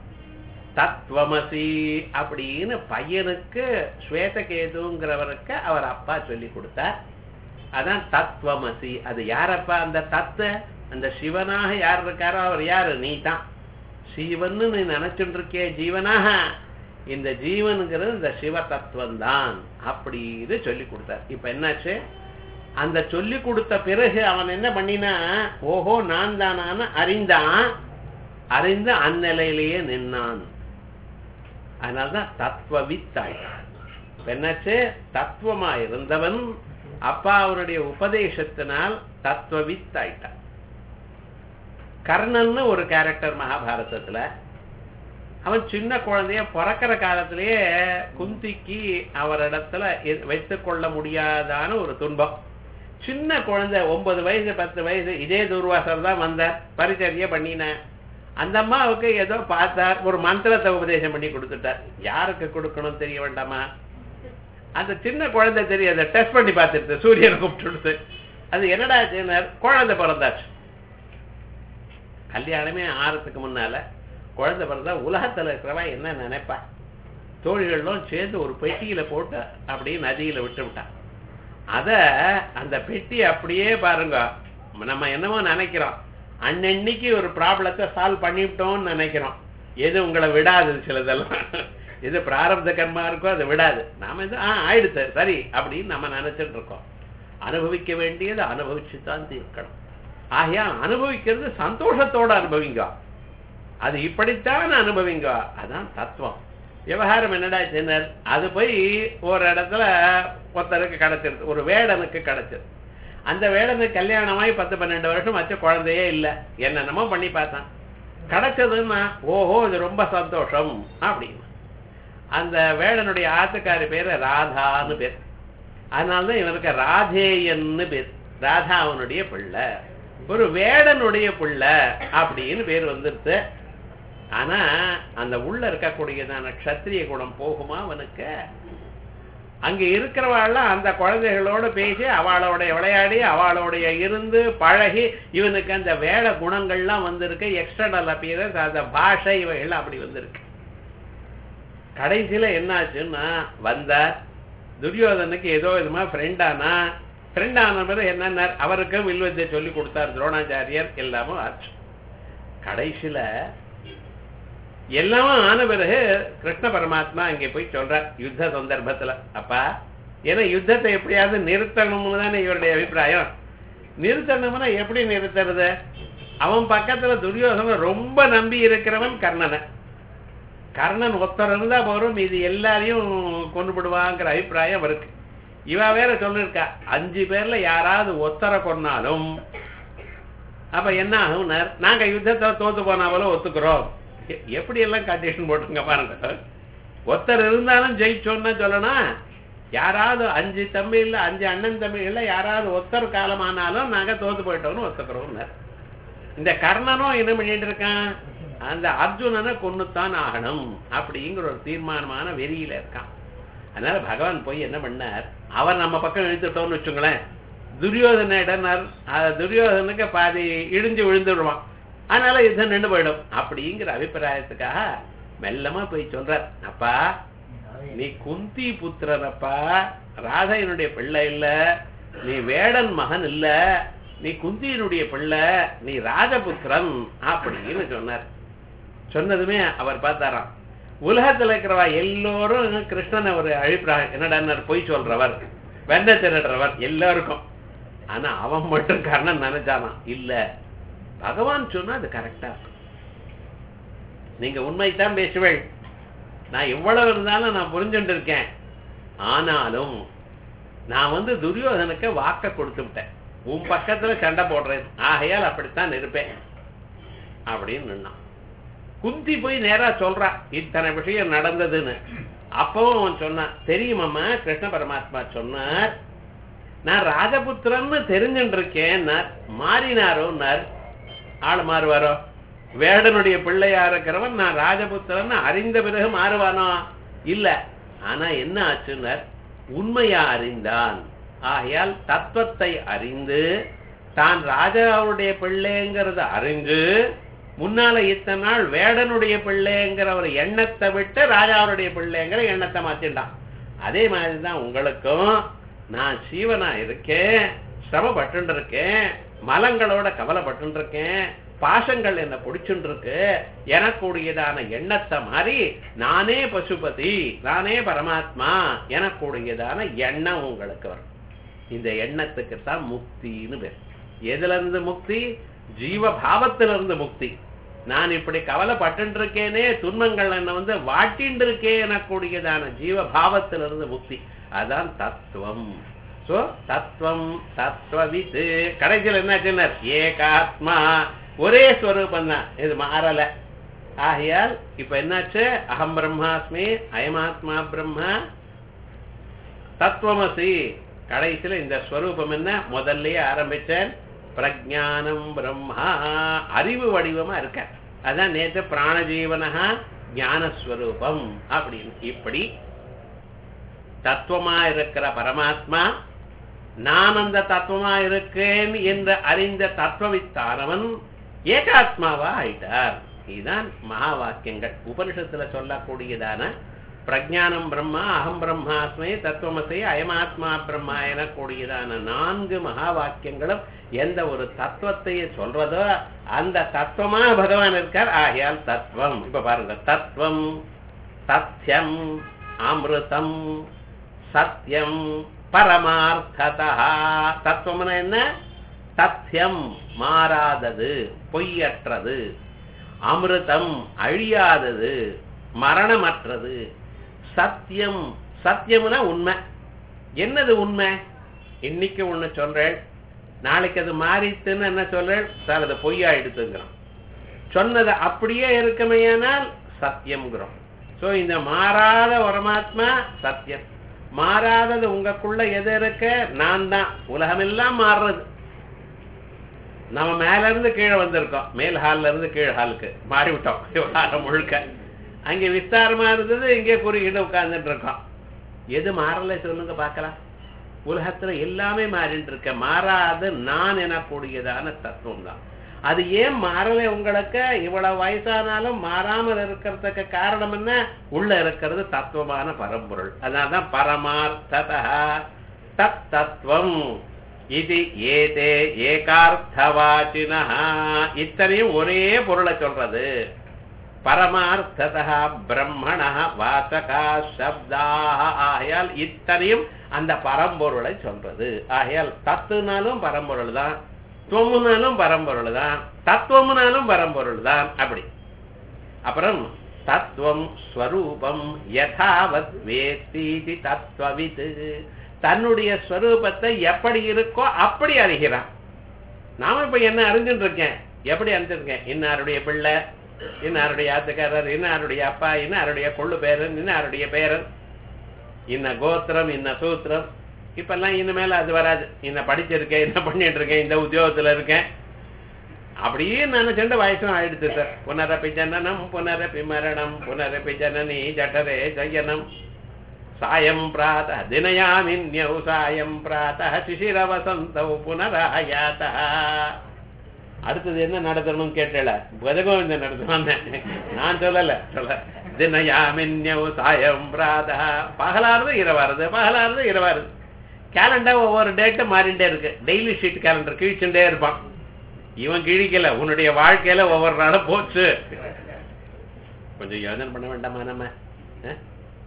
தத்வமசி அப்படின்னு பையனுக்கு ஸ்வேதகேதுங்கிறவருக்கு அவர் அப்பா சொல்லி கொடுத்தார் அதான் தத்வமசி அது யாரப்பா அந்த தத்து அந்த சிவனாக யார் இருக்காரோ அவர் யாரு நீ தான் சிவன்னு நீ நினைச்சுட்டு இருக்கே ஜீவனாக இந்த ஜீவனுங்கிறது இந்த சிவ தத்துவம் தான் அப்படின்னு சொல்லி கொடுத்தார் இப்ப என்னாச்சு அந்த சொல்லி கொடுத்த பிறகு அவன் என்ன பண்ணினா ஓஹோ நான் தானான்னு அறிந்தான் அறிந்து அந்நிலையிலேயே நின்னான் அதனால்தான் தத்துவவித்தாய் என்னாச்சு தத்துவமா இருந்தவன் அப்பா அவருடைய உபதேசத்தினால் தத்துவவித் ஆயிட்டான் கர்ணன்னு ஒரு கேரக்டர் மகாபாரதத்துல அவன் சின்ன குழந்தைய பிறக்கிற காலத்திலேயே குந்திக்கு அவரிடத்துல எ- வைத்துக் கொள்ள முடியாதான ஒரு துன்பம் சின்ன குழந்தை ஒன்பது வயசு பத்து வயசு இதே துர்வாசர் தான் வந்தார் பரிச்சரிய பண்ணினார் அந்த அம்மாவுக்கு ஏதோ பார்த்தார் ஒரு மந்திரத்தை உபதேசம் பண்ணி கொடுத்துட்டார் யாருக்கு கொடுக்கணும் தெரிய வேண்டாமா அந்த சின்ன குழந்தை தெரியும் அதை டெஸ்ட் பண்ணி பார்த்துட்டு சூரியனை கூப்பிட்டு அது என்னடா ஆச்சுன்னார் குழந்தை பிறந்தாச்சு கல்யாணமே ஆறதுக்கு முன்னால குழந்தை பிறந்தா உலகத்துல இருக்கிறவா என்ன நினைப்பா தோழிகளும் சேர்ந்து ஒரு பெட்டியில போட்டு அப்படியே நதியில விட்டு விட்டான் அத அந்த பெட்டி அப்படியே பாருங்க நம்ம என்னமோ நினைக்கிறோம் அன்னன்னைக்கு ஒரு ப்ராப்ளத்தை சால்வ் பண்ணிவிட்டோம்னு நினைக்கிறோம் எது உங்களை விடாது சிலதெல்லாம் எது பிராரப்த கர்மா இருக்கோ அதை விடாது நாம இது ஆ ஆயிடுச்சு சரி அப்படின்னு நம்ம நினைச்சிட்டு இருக்கோம் அனுபவிக்க வேண்டியது அனுபவிச்சு தான் தீர்க்கணும் ஆகையா அனுபவிக்கிறது சந்தோஷத்தோட அனுபவிங்க அது இப்படித்தான் அனுபவிங்க அதான் தத்துவம் விவகாரம் என்னடா சின்னர் அது போய் ஒரு இடத்துல ஒருத்தருக்கு கிடைச்சிருது ஒரு வேடனுக்கு கிடைச்சது அந்த வேடனுக்கு கல்யாணமாகி பத்து பன்னெண்டு வருஷம் வச்ச குழந்தையே இல்லை என்னென்னமோ பண்ணி பார்த்தான் கிடைச்சதுன்னா ஓஹோ இது ரொம்ப சந்தோஷம் அப்படின்னு அந்த வேடனுடைய ஆத்துக்காரி பேரு ராதான்னு பேர் அதனாலதான் இவனுக்கு ராதேயன்னு பேர் ராதா அவனுடைய பிள்ளை ஒரு வேடனுடைய பிள்ளை அப்படின்னு பேர் வந்துருது ஆனா அந்த உள்ள இருக்கக்கூடியதான க்ஷத்திரிய குணம் போகுமா அவனுக்கு அங்க இருக்கிறவாள்லாம் அந்த குழந்தைகளோட பேசி அவளோட விளையாடி அவளோடைய இருந்து பழகி இவனுக்கு அந்த வேட குணங்கள்லாம் வந்திருக்கு எக்ஸ்டர்னல் அப்பியரன்ஸ் அந்த பாஷை இவைகள் அப்படி வந்திருக்கு கடைசியில என்னாச்சுன்னா வந்தார் துரியோதனுக்கு ஏதோ இதுமா ஃப்ரெண்டானா ஃப்ரெண்ட் ஆன பிறகு என்னன்னா அவருக்கும் வில்வத்தை சொல்லி கொடுத்தார் துரோணாச்சாரியர் எல்லாமும் ஆச்சு கடைசியில எல்லாமும் ஆன பிறகு கிருஷ்ண பரமாத்மா இங்க போய் சொல்றார் யுத்த சந்தர்ப்பத்துல அப்பா ஏன்னா யுத்தத்தை எப்படியாவது நிறுத்தணும்னு தானே இவருடைய அபிப்பிராயம் நிறுத்தணும்னா எப்படி நிறுத்துறது அவன் பக்கத்துல துரியோதனன் ரொம்ப நம்பி இருக்கிறவன் கர்ணனை கர்ணன் ஒருத்தர் இருந்தா போறோம் இது எல்லாரையும் கொண்டு விடுவாங்கிற அபிப்பிராயம் அவருக்கு இவ வேற சொல்லிருக்கா அஞ்சு பேர்ல யாராவது ஒத்தரை கொன்னாலும் அப்ப என்ன ஆகும்னார் நாங்க யுத்தத்தை தோத்து போனாவளோ ஒத்துக்கிறோம் எ- எப்படி எல்லாம் கண்டிஷன் போட்டுங்க பாருங்க ஒருத்தர் இருந்தாலும் ஜெயிச்சோன்னா சொல்லணும் யாராவது அஞ்சு தம்பி இல்ல அஞ்சு அண்ணன் தம்பி இல்ல யாராவது ஒருத்தர் காலமானாலும் நாங்க தோத்து போயிட்டோம்னு ஒத்துக்கிறோம்னார் இந்த கர்ணனும் என்ன பண்ணிட்டு இருக்கான் அந்த அர்ஜுனனை கொன்னுத்தான் ஆகணும் அப்படிங்கிற ஒரு தீர்மானமான வெறியில இருக்கான் அதனால பகவான் போய் என்ன பண்ணார் அவர் நம்ம பக்கம் இழுத்துட்டோம்னு வச்சுங்களேன் துரியோதனிடனார் துரியோதனுக்கு பாதி இடிஞ்சு விழுந்துடுவான் அதனால யுத்தம் நின்று போயிடும் அப்படிங்கிற அபிப்பிராயத்துக்காக மெல்லமா போய் சொல்றார் அப்பா நீ குந்தி புத்திரனப்பா ராதையனுடைய பிள்ளை இல்ல நீ வேடன் மகன் இல்ல நீ குந்தியினுடைய பிள்ளை நீ ராஜபுத்திரன் அப்படின்னு சொன்னார் சொன்னதுமே அவர் பார்த்தாராம் உலகத்துல இருக்கிறவா எல்லோரும் கிருஷ்ணனை ஒரு அழிப்பிராக என்னடா பொய் சொல்றவர் வெண்ண திருடுறவர் எல்லாருக்கும் ஆனா அவன் மட்டும் கர்ணன் நினைச்சானா இல்ல பகவான் சொன்னா அது கரெக்டா இருக்கும் நீங்க உண்மைத்தான் பேசுவேள் நான் எவ்வளவு இருந்தாலும் நான் புரிஞ்சுட்டு இருக்கேன் ஆனாலும் நான் வந்து துரியோதனுக்கு வாக்க கொடுத்து விட்டேன் உன் பக்கத்துல சண்டை போடுறேன் ஆகையால் அப்படித்தான் இருப்பேன் அப்படின்னு நின்னான் குந்தி போய் நேரா சொல்றா இத்தனை விஷயம் நடந்ததுன்னு அப்பவும் அவன் சொன்னான் தெரியுமாம்மா கிருஷ்ண பரமாத்மா சொன்னார் நான் ராஜபுத்திரன்னு தெரிஞ்சுட்டு இருக்கேன்னார் மாறினாரோன்னார் ஆள் மாறுவாரோ வேடனுடைய பிள்ளையா இருக்கிறவன் நான் ராஜபுத்திரன்னு அறிந்த பிறகு மாறுவானோ இல்ல ஆனா என்ன ஆச்சுன்னார் உண்மையா அறிந்தான் ஆகையால் தத்துவத்தை அறிந்து தான் ராஜாவுடைய பிள்ளைங்கிறத அறிஞ்சு முன்னால இத்தனை நாள் வேடனுடைய பிள்ளைங்கிற ஒரு எண்ணத்தை விட்டு ராஜாவுடைய பிள்ளைங்கிற எண்ணத்தை மாத்திட்டான் அதே மாதிரிதான் உங்களுக்கும் நான் சீவனா இருக்கேன் சிரமப்பட்டு இருக்கேன் மலங்களோட கவலைப்பட்டு இருக்கேன் பாசங்கள் என்ன பிடிச்சுட்டு இருக்கு எனக்குடையதான எண்ணத்தை மாதிரி நானே பசுபதி நானே பரமாத்மா எனக்குடையதான எண்ணம் உங்களுக்கு வரும் இந்த எண்ணத்துக்கு தான் முக்தின்னு பேர் எதுல இருந்து முக்தி ஜீவ பாவத்திலிருந்து முக்தி நான் இப்படி கவலைப்பட்டு இருக்கேனே துன்பங்கள் என்ன வந்து வாட்டிண்டு இருக்கே எனக்கூடியதான ஜீவ பாவத்திலிருந்து முக்தி அதான் தத்துவம் சோ தத்துவம் தத்துவவித்து கடைசியில் என்ன சொன்னார் ஏகாத்மா ஒரே ஸ்வரூபம் தான் இது மாறல ஆகையால் இப்ப என்னாச்சு அகம் பிரம்மாஸ்மி அயமாத்மா பிரம்மா தத்துவமசி கடைசியில இந்த ஸ்வரூபம் என்ன முதல்லயே ஆரம்பிச்சேன் பிரஜானம் பிரம்மா அறிவு வடிவமா இருக்க அதான் நேற்று பிராணஜீவனகா ஞானஸ்வரூபம் அப்படின்னு இப்படி தத்துவமா இருக்கிற பரமாத்மா நான் அந்த தத்துவமா இருக்கேன் என்று அறிந்த தத்துவவித்தானவன் ஏகாத்மாவா ஆயிட்டார் இதுதான் மகா வாக்கியங்கள் உபனிஷத்துல சொல்லக்கூடியதான பிரஜானம் பிரம்மா அகம் பிரம்மாஸ்மை தத்துவமசை அயமாத்மா பிரம்மா எனக்கூடியதான நான்கு மகா வாக்கியங்களும் எந்த ஒரு தத்துவத்தை சொல்றதோ அந்த தத்துவமா பகவான் இருக்கார் ஆகையால் தத்துவம் இப்ப பாருங்க தத்துவம் சத்தியம் அமிர்தம் சத்தியம் பரமார்த்ததா தத்துவம்னா என்ன சத்தியம் மாறாதது பொய்யற்றது அமிர்தம் அழியாதது மரணமற்றது சத்தியம் சத்தியம்னா உண்மை என்னது உண்மை இன்னைக்கு ஒண்ணு சொல்றேன் நாளைக்கு அது மாறித்துன்னு என்ன சொல்றேன் சார் அது பொய்யா எடுத்துங்கிறோம் சொன்னது அப்படியே இருக்குமையானால் சத்தியம்ங்கிறோம் சோ இந்த மாறாத பரமாத்மா சத்தியம் மாறாதது உங்களுக்குள்ள எது இருக்க நான் தான் உலகமெல்லாம் மாறுறது நம்ம மேல இருந்து கீழே வந்திருக்கோம் மேல் ஹால்ல இருந்து கீழ் ஹாலுக்கு மாறி விட்டோம் விவகாரம் முழுக்க அங்கே விஸ்தாரமா இருந்தது இங்கே குறுகிட்டு உட்கார்ந்துட்டு இருக்கோம் எது மாறல சொல்லுங்க பார்க்கலாம் உலகத்துல எல்லாமே மாறிட்டு இருக்க மாறாது நான் எனக்கூடியதான தத்துவம் தான் அது ஏன் மாறல உங்களுக்கு இவ்வளவு வயசானாலும் மாறாமல் இருக்கிறதுக்கு காரணம் என்ன உள்ள இருக்கிறது தத்துவமான பரம்பொருள் அதனால்தான் பரமார்த்ததா தத் தத்துவம் இது ஏதே ஏகார்த்தவாச்சினா இத்தனையும் ஒரே பொருளை சொல்றது பரமார்த்ததா பிரம்மண வாசகா சப்தாக ஆகையால் இத்தனையும் அந்த பரம்பொருளை சொல்றது ஆகையால் தத்துனாலும் பரம்பொருள் தான் துவமுனாலும் பரம்பொருள் தான் தத்துவம்னாலும் பரம்பொருள் தான் அப்படி அப்புறம் தத்துவம் ஸ்வரூபம் யதாவத் வேத்தீதி தத்துவவித் தன்னுடைய ஸ்வரூபத்தை எப்படி இருக்கோ அப்படி அறிகிறான் நாம இப்ப என்ன அறிஞ்சுட்டு இருக்கேன் எப்படி அறிஞ்சிருக்கேன் இன்னாருடைய பிள்ளை இன்னாருடைய ஆத்துக்காரர் இன்னாருடைய அப்பா இன்னாருடைய கொள்ளு பேரன் இன்னாருடைய பேரன் இன்ன கோத்திரம் இன்ன சூத்திரம் இப்பெல்லாம் இனிமேல அது வராது இன்ன படிச்சிருக்கேன் என்ன பண்ணிட்டு இருக்கேன் இந்த உத்தியோகத்துல இருக்கேன் அப்படியே நினைச்சுட்டு வயசும் ஆயிடுச்சு சார் புனரப்பி ஜனனம் புனரப்பி மரணம் புனரப்பி ஜனனி ஜட்டரே ஜயனம் சாயம் பிராத தினயாமின்யௌ சாயம் பிராத சிசிர வசந்தௌ புனராயாத அடுத்தது என்ன நடத்தணும்னு கேட்டல பதகோவிந்த நடத்தணும் நான் சொல்லல சொல்ல தினயாமின்யௌ சாயம் பிராத பகலாறுது இரவாருது பகலாறுது இரவாருது கேலண்டர் ஒவ்வொரு டேட்டும் மாறிண்டே இருக்கு டெய்லி ஷீட் கேலண்டர் கிழிச்சுட்டே இருப்பான் இவன் கிழிக்கல உன்னுடைய வாழ்க்கையில ஒவ்வொரு நாளும் போச்சு கொஞ்சம் யோசனை பண்ண வேண்டாமா நம்ம அஹ்?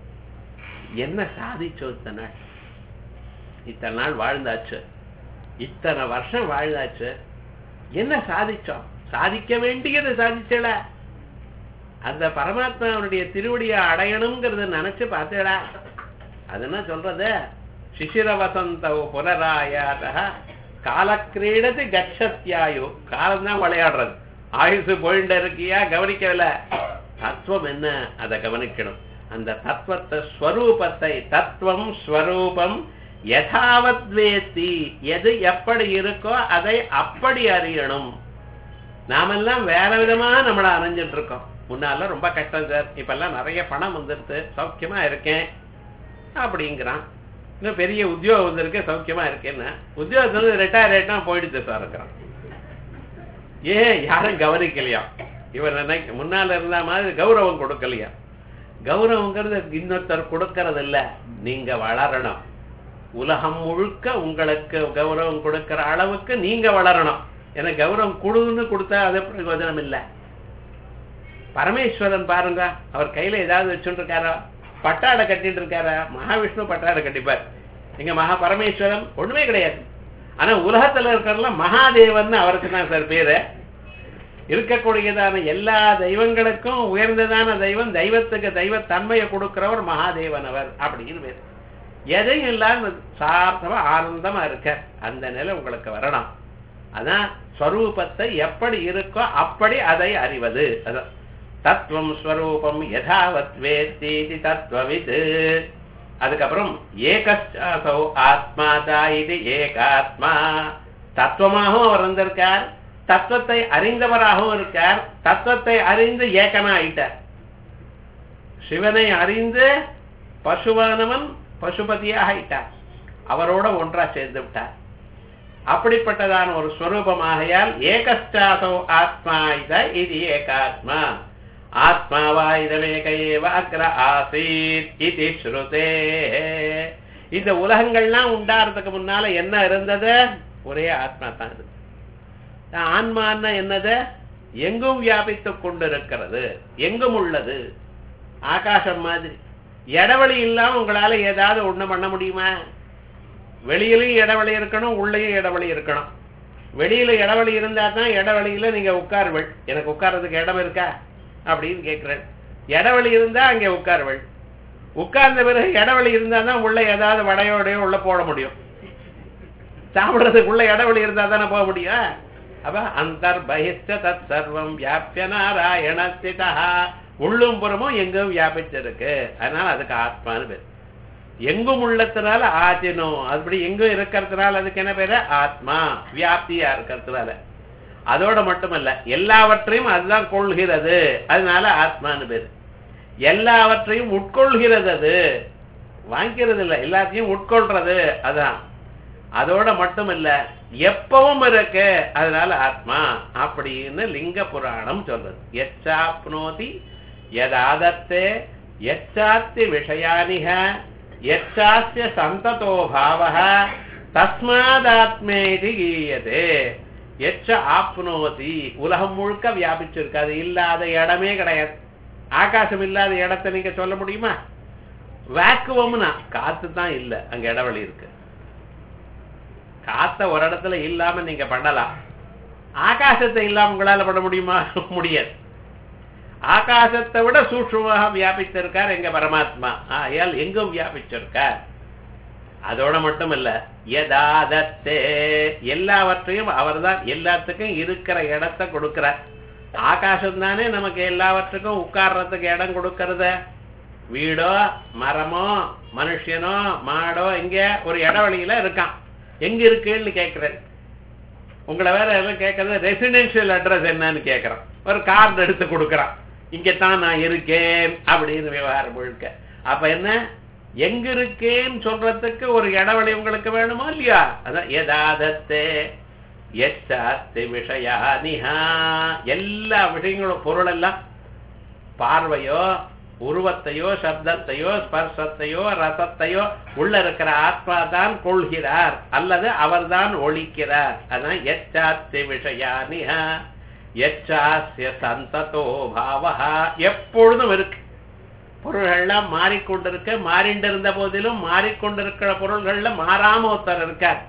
என்ன சாதிச்சோம் இத்தனை நாள் இத்தனை நாள் வாழ்ந்தாச்சு இத்தனை வருஷம் வாழ்ந்தாச்சு என்ன சாதிச்சோம் சாதிக்க வேண்டியது சாதிச்சல அந்த பரமாத்மாவுடைய திருவடியை அடையணுங்கிறத நினைச்சு பார்த்தேடா அது என்ன சொல்றது சிசிர வசந்த புனராயாத காலக்கிரீடத்து கச்சத்தியாயு காலம் தான் விளையாடுறது ஆயுசு போயிட்டு இருக்கியா கவனிக்கவில்லை தத்துவம் என்ன அதை கவனிக்கணும் அந்த தத்துவத்தை ஸ்வரூபத்தை தத்துவம் ஸ்வரூபம் யதாவத் வேத்தி எது எப்படி இருக்கோ அதை அப்படி அறியணும் நாமெல்லாம் வேற விதமா நம்மள அறிஞ்சிட்டு இருக்கோம் முன்னால ரொம்ப கஷ்டம் சார் இப்பெல்லாம் நிறைய பணம் வந்துருது சௌக்கியமா இருக்கேன் அப்படிங்கிறான் இன்னும் பெரிய உத்தியோகம் வந்திருக்கு சௌக்கியமா இருக்கேன்னு உத்தியோகத்துல ரிட்டையர் ஆயிட்டா போயிடுச்சு சார் இருக்கிறான் ஏன் யாரும் கவனிக்கலையா இவர் நினைக்க முன்னால இருந்த மாதிரி கௌரவம் கொடுக்கலையா கௌரவங்கிறது இன்னொருத்தர் கொடுக்கறது இல்ல நீங்க வளரணும் உலகம் முழுக்க உங்களுக்கு கௌரவம் கொடுக்கிற அளவுக்கு நீங்க வளரணும் ஏன்னா கௌரவம் கொடுன்னு கொடுத்தா அது பிரயோஜனம் இல்லை பரமேஸ்வரன் பாருங்க அவர் கையில ஏதாவது வச்சுட்டு இருக்காரா பட்டாடை கட்டிட்டு இருக்காரா மகாவிஷ்ணு பட்டாடை கட்டிப்பார் இங்க மகா பரமேஸ்வரன் ஒண்ணுமே கிடையாது ஆனா உலகத்துல இருக்கிறதுல மகாதேவன் அவருக்கு தான் சார் பேரு இருக்கக்கூடியதான எல்லா தெய்வங்களுக்கும் உயர்ந்ததான தெய்வம் தெய்வத்துக்கு தெய்வத்தன்மையை கொடுக்கிறவர் மகாதேவன் அவர் அப்படின்னு பேர் எதையும் இல்லாம சார்த்தமா ஆனந்தமா இருக்க அந்த நிலை உங்களுக்கு வரணும் அதான் ஸ்வரூபத்தை எப்படி இருக்கோ அப்படி அதை அறிவது அதான் தத்துவம் ஸ்வரூபம் யதாவத் வேத்தீதி தத்துவவித் அதுக்கப்புறம் ஏகஸ்டாசௌ ஆத்மாதா இது ஏகாத்மா தத்துவமாகவும் அவர் வந்திருக்கார் தத்துவத்தை அறிந்தவராகவும் இருக்கார் தத்துவத்தை அறிந்து ஏகனா ஆயிட்டார் சிவனை அறிந்து பசுவானவன் பசுபதியாக ஆயிட்டார் அவரோட ஒன்றா சேர்ந்து விட்டார் அப்படிப்பட்டதான ஒரு ஸ்வரூபமாகையால் ஏகஸ்டாசௌ ஆத்மா இத இது ஏகாத்மா ஆத்மாவா இதமேக ஏவ அக்ர ஆசீத் இது ஸ்ருதே இந்த உலகங்கள்லாம் உண்டாறதுக்கு முன்னால என்ன இருந்தது ஒரே ஆத்மா தான் இது ஆன்மான்னா என்னது எங்கும் வியாபித்துக் கொண்டிருக்கிறது எங்கும் உள்ளது ஆகாசம் மாதிரி இடவெளி இல்லாம உங்களால ஏதாவது ஒண்ணு பண்ண முடியுமா வெளியிலையும் இடவெளி இருக்கணும் உள்ளேயும் இடவெளி இருக்கணும் வெளியில இடவெளி இருந்தா தான் இடவெளியில நீங்க உட்காருவள் எனக்கு உட்கார்றதுக்கு இடம் இருக்கா அப்படின்னு கேட்கிறேன் இடவெளி இருந்தா அங்கே உட்கார்வள் உட்கார்ந்த பிறகு இடவெளி இருந்தா தான் உள்ள ஏதாவது வடையோடையோ உள்ள போட முடியும் சாப்பிடுறதுக்குள்ள இடவெளி இருந்தா தானே போக முடியும் அப்ப அந்தர் பகிஷ்ட தத் சர்வம் வியாபிய நாராயணஸ்திதா உள்ளும் புறமும் எங்கும் வியாபிச்சிருக்கு அதனால அதுக்கு ஆத்மான்னு பேர் எங்கும் உள்ளத்தினால ஆச்சினும் அப்படி எங்கும் இருக்கிறதுனால அதுக்கு என்ன பேரு ஆத்மா வியாப்தியா இருக்கிறதுனால அதோட மட்டுமல்ல எல்லாவற்றையும் அதுதான் கொள்கிறது அதனால ஆத்மான்னு பேரு எல்லாவற்றையும் உட்கொள்கிறது அது வாங்கிக்கிறது இல்ல எல்லாத்தையும் உட்கொள்றது அதான் அதோட மட்டும் இல்ல எப்பவும் இருக்கு அதனால ஆத்மா அப்படின்னு லிங்க புராணம் சொல்றது எச்சாப்னோதி எதாதத்தே எச்சாத்தி விஷயானிக எச்சாஸ்ய சந்ததோ பாவக தஸ்மாதாத்மேதி கீயதே எச்ச ஆப்னோதி உலகம் முழுக்க வியாபிச்சிருக்கு அது இல்லாத இடமே கிடையாது ஆகாசம் இல்லாத இடத்தை நீங்க சொல்ல முடியுமா வேக்குவம்னா காத்து தான் இல்ல அங்க இடவெளி இருக்கு காத்த ஒரு இடத்துல இல்லாம நீங்க பண்ணலாம் ஆகாசத்தை இல்லாம உங்களால பண்ண முடியுமா முடியாது ஆகாசத்தை விட சூட்சமாக வியாபித்திருக்கார் எங்க பரமாத்மா ஆயால் எங்கும் வியாபிச்சிருக்கார் அதோட மட்டும் இல்ல யதாதத்தே எல்லாவற்றையும் அவர்தான் எல்லாத்துக்கும் இருக்கிற இடத்தை கொடுக்கிறார் ஆகாசம் தானே நமக்கு எல்லாவற்றுக்கும் உட்கார்றதுக்கு இடம் கொடுக்கறது வீடோ மரமோ மனுஷனோ மாடோ இங்க ஒரு இடவெளியில இருக்கான் எங்க இருக்குன்னு கேட்கிறேன் உங்களை வேற எல்லாம் கேட்கறது ரெசிடென்சியல் அட்ரஸ் என்னன்னு கேட்கறான் ஒரு கார்டு எடுத்து கொடுக்கறான் இங்கத்தான் நான் இருக்கேன் அப்படின்னு விவகாரம் முழுக்க அப்ப என்ன எங்க இருக்கேன்னு சொல்றதுக்கு ஒரு இடவெளி உங்களுக்கு வேணுமா இல்லையா அதான் எதாதத்தே எச்சாஸ்தி விஷயா நிஹா எல்லா விஷயங்களும் பொருள் எல்லாம் பார்வையோ உருவத்தையோ சப்தத்தையோ ஸ்பர்சத்தையோ ரசத்தையோ உள்ள இருக்கிற ஆத்மா தான் கொள்கிறார் அல்லது அவர்தான் ஒழிக்கிறார் அதான் எச்சாஸ்தி விஷயானிஹா எச்சாஸ்ய சந்ததோ பாவஹா எப்பொழுதும் இருக்கு பொருள்கள்லாம் மாறிக்கொண்டிருக்க மாறிண்டு இருந்த போதிலும் மாறிக்கொண்டிருக்கிற பொருள்கள்ல மாறாம ஒருத்தர் இருக்கார்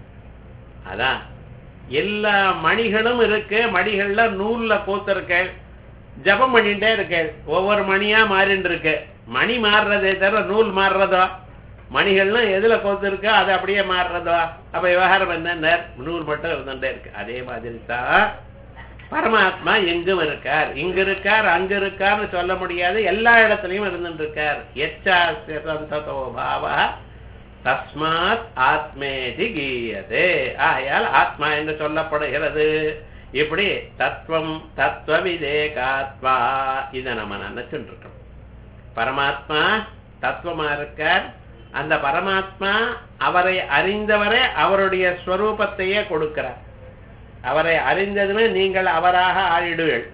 அதான் எல்லா மணிகளும் இருக்கு மணிகள்ல நூல்ல கோத்திருக்க ஜபம் பண்ணிட்டே இருக்கு ஒவ்வொரு மணியா மாறிண்டு இருக்கு மணி மாறுறதே தவிர நூல் மாறுறதோ மணிகள்லாம் எதுல கோத்து இருக்கோ அது அப்படியே மாறுறதோ அப்ப விவகாரம் என்ன நூல் மட்டும் இருந்துட்டே இருக்கு அதே மாதிரி தான் பரமாத்மா எங்கும் இருக்கார் இங்க இருக்கார் அங்க இருக்கார்னு சொல்ல முடியாது எல்லா இடத்துலயும் இருந்துட்டு இருக்கார் எச்சாசோ பாவா தஸ்மாத் ஆத்மேதி கீயதே ஆயால் ஆத்மா என்று சொல்லப்படுகிறது இப்படி தத்துவம் தத்துவ விதேகாத்மா இதை நம்ம நினைச்சுட்டு இருக்கோம் பரமாத்மா தத்துவமா இருக்கார் அந்த பரமாத்மா அவரை அறிந்தவரை அவருடைய ஸ்வரூபத்தையே கொடுக்கிறார் அவரை அறிந்ததுமே நீங்கள் அவராக ஆயிடுவீள்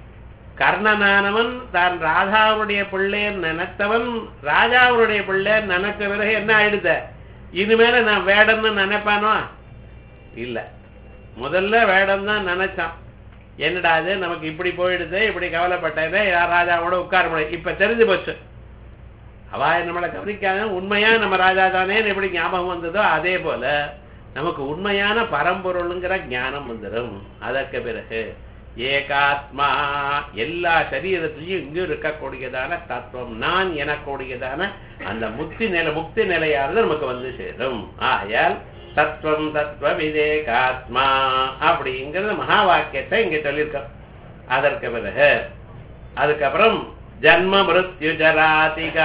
கர்ணனானவன் தான் ராதாவுடைய பிள்ளைன்னு நினைத்தவன் ராஜாவுடைய பிள்ளை நினைச்ச பிறகு என்ன ஆயிடுத இனிமேல நான் வேடம்னு நினைப்பானோ இல்ல முதல்ல வேடம் தான் நினைச்சான் என்னடா அது நமக்கு இப்படி போயிடுது இப்படி கவலைப்பட்டது ராஜாவோட உட்கார முடியும் இப்ப தெரிஞ்சு போச்சு அவ நம்மளை கவனிக்காத உண்மையா நம்ம ராஜா தானே எப்படி ஞாபகம் வந்ததோ அதே போல நமக்கு உண்மையான பரம்பொருளுங்கிற ஞானம் வந்துடும் அதற்கு பிறகு ஏகாத்மா எல்லா சரீரத்திலையும் இங்கு இருக்கக்கூடியதான தத்துவம் நான் எனக்கூடியதான அந்த முக்தி நிலை முக்தி நிலையானது நமக்கு வந்து சேரும் ஆயால் தத்துவம் தத்துவ விதேகாத்மா அப்படிங்கிறது மகா வாக்கியத்தை இங்க சொல்லியிருக்கோம் அதற்கு பிறகு அதுக்கப்புறம் ஜன்ம மிருத்யு ஜராதிகா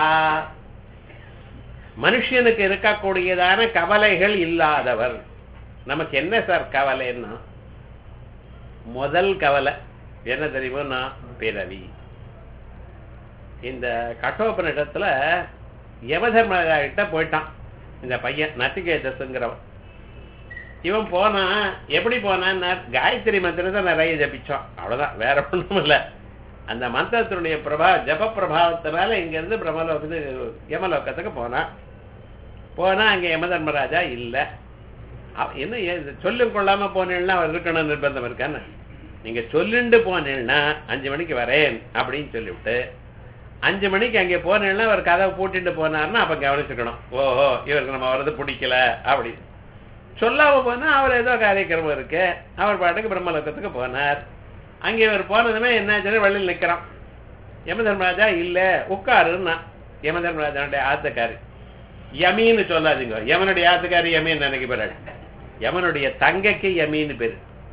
மனுஷனுக்கு இருக்கக்கூடியதான கவலைகள் இல்லாதவர் நமக்கு என்ன சார் கவலைன்னா முதல் கவலை என்ன தெரியுமா பிறவி இந்த கட்டோபனிடத்துல யமதர்மகிட்ட போயிட்டான் இந்த பையன் நச்சிகேதஸுங்கிறவன் இவன் போனா எப்படி போனான் காயத்ரி மந்திரத்தை நிறைய ஜபிச்சோம் அவ்வளவுதான் வேற ஒண்ணும் இல்லை அந்த மந்திரத்தினுடைய பிரபா ஜப பிரபாவத்தினால இங்க இருந்து பிரமலோ இது யமலோகத்துக்கு போனான் போனா அங்க யமதர்மராஜா இல்ல என்ன சொல்லும் கொள்ளாம போனேன்னா அவர் இருக்கணும் நிர்பந்தம் இருக்கான்னு நீங்க சொல்லிண்டு போனேன்னா அஞ்சு மணிக்கு வரேன் அப்படின்னு சொல்லிவிட்டு அஞ்சு மணிக்கு அங்கே போனேன்னா அவர் கதவை பூட்டிட்டு போனார்னா அப்ப கவனிச்சுக்கணும் ஓஹோ இவருக்கு நம்ம வரது பிடிக்கல அப்படின்னு சொல்லாம போனா அவர் ஏதோ காரியக்கிரமம் இருக்கு அவர் பாட்டுக்கு பிரம்மலோகத்துக்கு போனார் அங்கே இவர் போனதுமே என்னாச்சு வழியில் நிக்கிறான் யமதர்மராஜா இல்ல உட்காருன்னா யமதர்மராஜனுடைய ஆத்துக்காரி யமீன்னு சொல்லாதீங்க யமனுடைய ஆத்துக்காரி யமீன் நினைக்க போறாள் யமனுடைய தங்கைக்கு யமீன்னு பேரு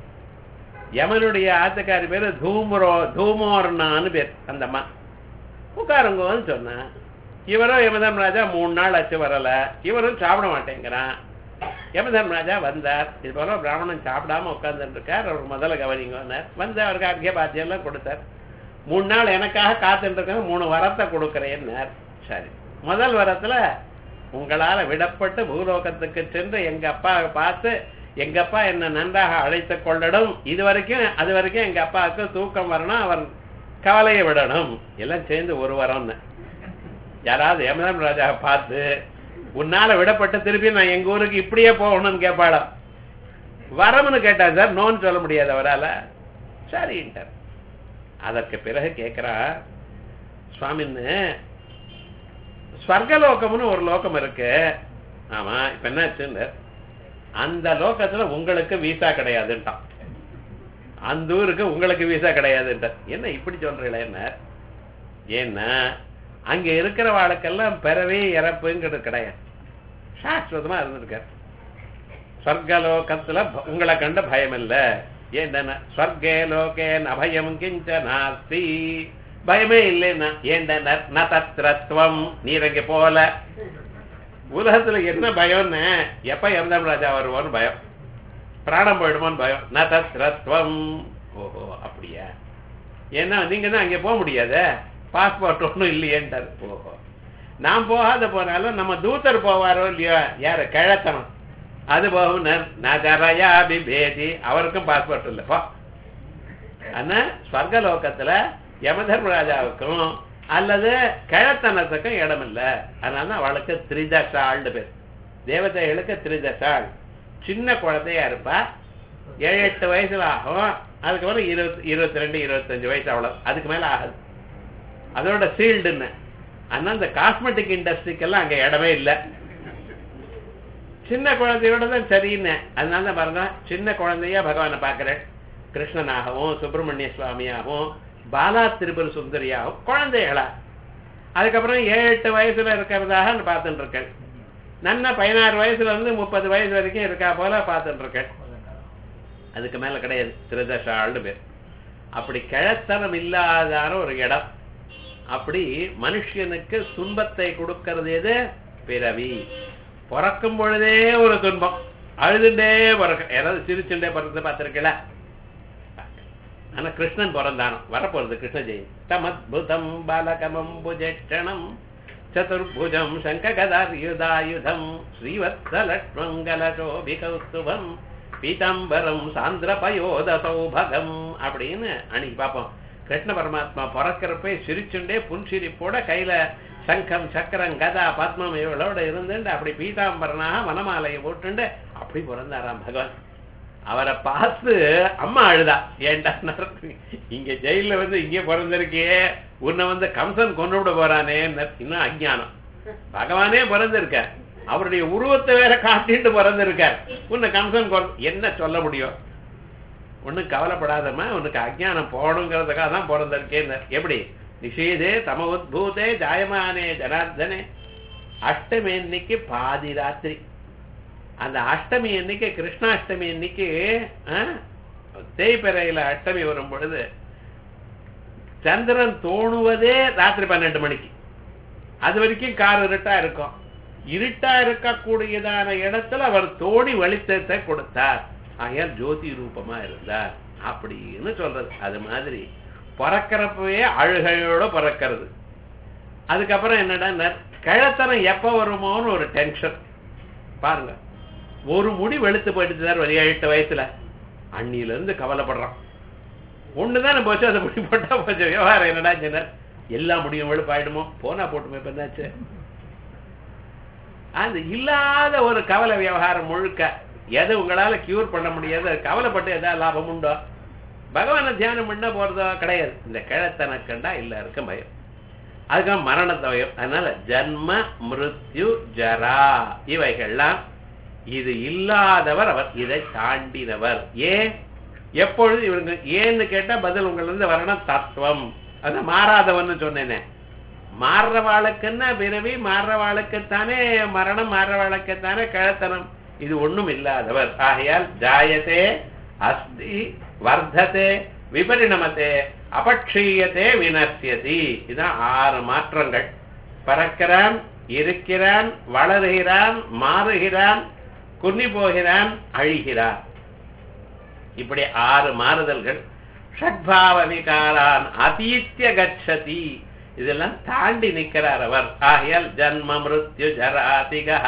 யமனுடைய ஆத்துக்காரி பேரு தூமரோ தூமோர்னான்னு பேர் அந்த அம்மா உட்காருங்கன்னு சொன்னா இவரும் யமதர்மராஜா மூணு நாள் ஆச்சு வரல இவரும் சாப்பிட மாட்டேங்கிறான் யமதர்மராஜா வந்தார் இது போல பிராமணன் சாப்பிடாம உட்கார்ந்துட்டு இருக்கார் அவர் முதல்ல கவனிங்கன்னார் வந்து அவருக்கு அர்க்கிய பாத்தியம் எல்லாம் கொடுத்தார் மூணு நாள் எனக்காக காத்துட்டு இருக்கேன் மூணு வரத்தை கொடுக்குறேன்னார் சரி முதல் வரத்துல உங்களால விடப்பட்டு பூலோகத்துக்கு சென்று எங்க அப்பாவை பார்த்து எங்க அப்பா என்ன நன்றாக அழைத்துக் கொள்ளணும் இது வரைக்கும் அது வரைக்கும் எங்க அப்பாவுக்கு தூக்கம் வரணும் அவர் கவலையை விடணும் எல்லாம் சேர்ந்து ஒரு வரம்னு யாராவது யமதம் ராஜா பார்த்து உன்னால விடப்பட்ட திருப்பி நான் எங்க ஊருக்கு இப்படியே போகணும்னு கேட்பாளாம் வரம்னு கேட்டா சார் நோன்னு சொல்ல முடியாது அவரால சரின்ட்டார் அதற்கு பிறகு கேட்கிறா சுவாமின்னு ஸ்வர்கலோகம்னு ஒரு லோகம் இருக்கு ஆமா இப்ப என்னாச்சுன்னு அந்த லோகத்துல உங்களுக்கு வீசா கிடையாதுன்ட்டான் அந்த ஊருக்கு உங்களுக்கு வீசா கிடையாதுன்ட்ட என்ன இப்படி சொல்றீங்களே என்ன ஏன்னா அங்க இருக்கிற வாழ்க்கெல்லாம் பிறவே இறப்புங்கிறது கிடையாது சாஸ்வதமா இருந்திருக்காரு ஸ்வர்கலோகத்துல ப- உங்களை கண்ட பயம் இல்ல ஏண்டன ஸ்வர்கே லோகே அபயம் கிஞ்ச நாஸ்தி பயமே இல்லைன்னா ஏண்டன ந தத்ரத்வம் நீர் அங்க போல உலகத்துல என்ன பயம்னு எப்ப எம்தம் ராஜா வருவோன்னு பயம் பிராணம் போயிடுமோன்னு பயம் ந தத்ரத்வம் ஓஹோ அப்படியா ஏன்னா நீங்க தான் அங்கே போக முடியாதே பாஸ்போர்ட் ஒன்றும் இல்லையேன்ட்டார் ஓஹோ நான் போகாத போனாலும் நம்ம தூத்தர் போவாரோ இல்லையோ யாரு கிழத்தனம் அது போகும் நகரையா பிபேதி அவருக்கும் பாஸ்போர்ட் இல்லை போ ஆனா ஸ்வர்கலோகத்துல யமதர்மராஜாவுக்கும் அல்லது கிழத்தனத்துக்கும் இடம் இல்ல அதனால தான் அவளுக்கு திரிதசாள்னு பேர் தேவதைகளுக்கு திரிதசாள் சின்ன குழந்தையா இருப்பா ஏழு எட்டு வயசுல ஆகும் அதுக்கப்புறம் இருபத்தி இருபத்தி ரெண்டு இருபத்தஞ்சு வயசு அவ்வளவு அதுக்கு மேல ஆகுது அதோட சீல்டுன்னு ஆனா இந்த காஸ்மெட்டிக் இண்டஸ்ட்ரிக்கெல்லாம் அங்க இடமே இல்லை சின்ன குழந்தையோட தான் சரின்னு அதனால தான் பாருங்க சின்ன குழந்தையா பகவானை பார்க்கிறேன் கிருஷ்ணனாகவும் சுப்பிரமணிய சுவாமியாகவும் பாலா திரிபுர சுந்தரியாகவும் குழந்தைகளா அதுக்கப்புறம் ஏழு எட்டு வயசுல இருக்கிறதாக நான் பார்த்துட்டு இருக்கேன் நன்னா பதினாறு வயசுல இருந்து முப்பது வயசு வரைக்கும் இருக்கா போல பார்த்துட்டு இருக்கேன் அதுக்கு மேல கிடையாது திருதசாள்னு பேர் அப்படி கிழத்தனம் இல்லாதான ஒரு இடம் அப்படி மனுஷனுக்கு துன்பத்தை கொடுக்கிறது எது பிறவி பிறக்கும் பொழுதே ஒரு துன்பம் அழுதுண்டே பிறக்க யாராவது சிரிச்சுண்டே பிறந்து பார்த்திருக்கல ஆனா கிருஷ்ணன் பிறந்தானோ வரப்போறது கிருஷ்ண ஜெயம் தமத்புதம் பாலகமம் புஜட்சணம் சதுர்புஜம் சங்ககதாயுதாயுதம் ஸ்ரீவத்ஸலட்மங்கலசோபிகௌஸ்துபம் பீதாம்பரம் சாந்திரபயோத சௌபகம் அப்படின்னு அன்னைக்கு பார்ப்போம் கிருஷ்ண பரமாத்மா பிறக்கிறப்ப சிரிச்சுண்டே புன்சிரிப்போட கையில சங்கம் சக்கரம் கதா பத்மம் இவளோட இருந்துட்டு அப்படி பீதாம்பரனாக வனமாலையை போட்டுண்டு அப்படி பிறந்தாராம் பகவான் அவரை பார்த்து அம்மா அழுதா ஏன்டா இங்க ஜெயில வந்து இங்கே பிறந்திருக்கியே உன்னை வந்து கம்சன் கொண்டு விட போறானே இன்னும் அஜ்ஞானம் பகவானே பிறந்திருக்கார் அவருடைய உருவத்தை வேற காட்டிட்டு பிறந்திருக்கார் உன்னை கம்சன் கொண்டு- என்ன சொல்ல முடியும் ஒண்ணும் கவலைப்படாதம்மா உனக்கு அஜ்ஞானம் போகணுங்கிறதுக்காக தான் பிறந்திருக்கேன் எப்படி நிஷேதே தம உத்பூதே ஜாயமானே ஜனார்தனே அஷ்டமி அன்னைக்கு பாதி ராத்திரி அந்த அஷ்டமி அன்னைக்கு கிருஷ்ணாஷ்டமி அன்னைக்கு ஆ, தேய்பிறையில அஷ்டமி வரும் பொழுது சந்திரன் தோணுவதே ராத்திரி பன்னெண்டு மணிக்கு அது வரைக்கும் கார் இருட்டா இருக்கும் இருட்டா இருக்கக்கூடியதான இடத்துல அவர் தோணி வெளிச்சத்தை கொடுத்தார் ஆகையால் ஜோதி ரூபமா இருந்தார் அப்படின்னு சொல்றது அது மாதிரி பிறக்கிறப்பவே அழுகையோட பிறக்கிறது அதுக்கப்புறம் என்னடா கிழத்தனம் எப்ப வருமோன்னு ஒரு டென்ஷன் பாருங்க ஒரு முடி வெளுத்து போயிட்டு சார் ஒரு ஏழு எட்டு வயசுல அண்ணில இருந்து கவலைப்படுறான் ஒண்ணுதானே போச்சு அதை முடி போட்டா போச்சு விவகாரம் என்னடா சொன்னார் எல்லா முடியும் வெளுப்பாயிடுமோ போனா போட்டுமே இப்ப என்னாச்சு அந்த இல்லாத ஒரு கவலை விவகாரம் முழுக்க எது உங்களால கியூர் பண்ண முடியாது அது கவலைப்பட்டு எதாவது லாபம் உண்டோ பகவானை தியானம் பண்ண போறதோ கிடையாது இந்த கிழத்தனை கண்டா எல்லாருக்கும் பயம் அதுக்காக மரணத்தை பயம் அதனால ஜன்ம மிருத்யு ஜரா இவைகள்லாம் இது இல்லாதவர் அவர் இதை தாண்டினவர் ஏன் எப்பொழுது இவங்க ஏன்னு கேட்டா பதில் உங்களிருந்து வரணும் தத்துவம் அது மாறாதவன்னு சொன்னேனே மாறுறவாளுக்குன்னா பிறவி மாறுறவாளுக்குத்தானே மரணம் மாறுறவாளுக்குத்தானே கிழத்தனம் இது ஒண்ணும் இல்லாதவர் ஆகையால் ஜாயத்தே அஸ்தி வர்த்ததே விபரிணமத்தே அபக்ஷீயத்தே வினசியதி இதான் ஆறு மாற்றங்கள் பறக்கிறான் இருக்கிறான் வளருகிறான் மாறுகிறான் குன்னி போகிறான் அழிகிறான் இப்படி ஆறு மாறுதல்கள் ஷட்பாவ விகாரான் அதீத்திய கச்சதி இதெல்லாம் தாண்டி நிற்கிறார் அவர் ஆகையால் ஜன்ம மிருத்யு ஜராதிகா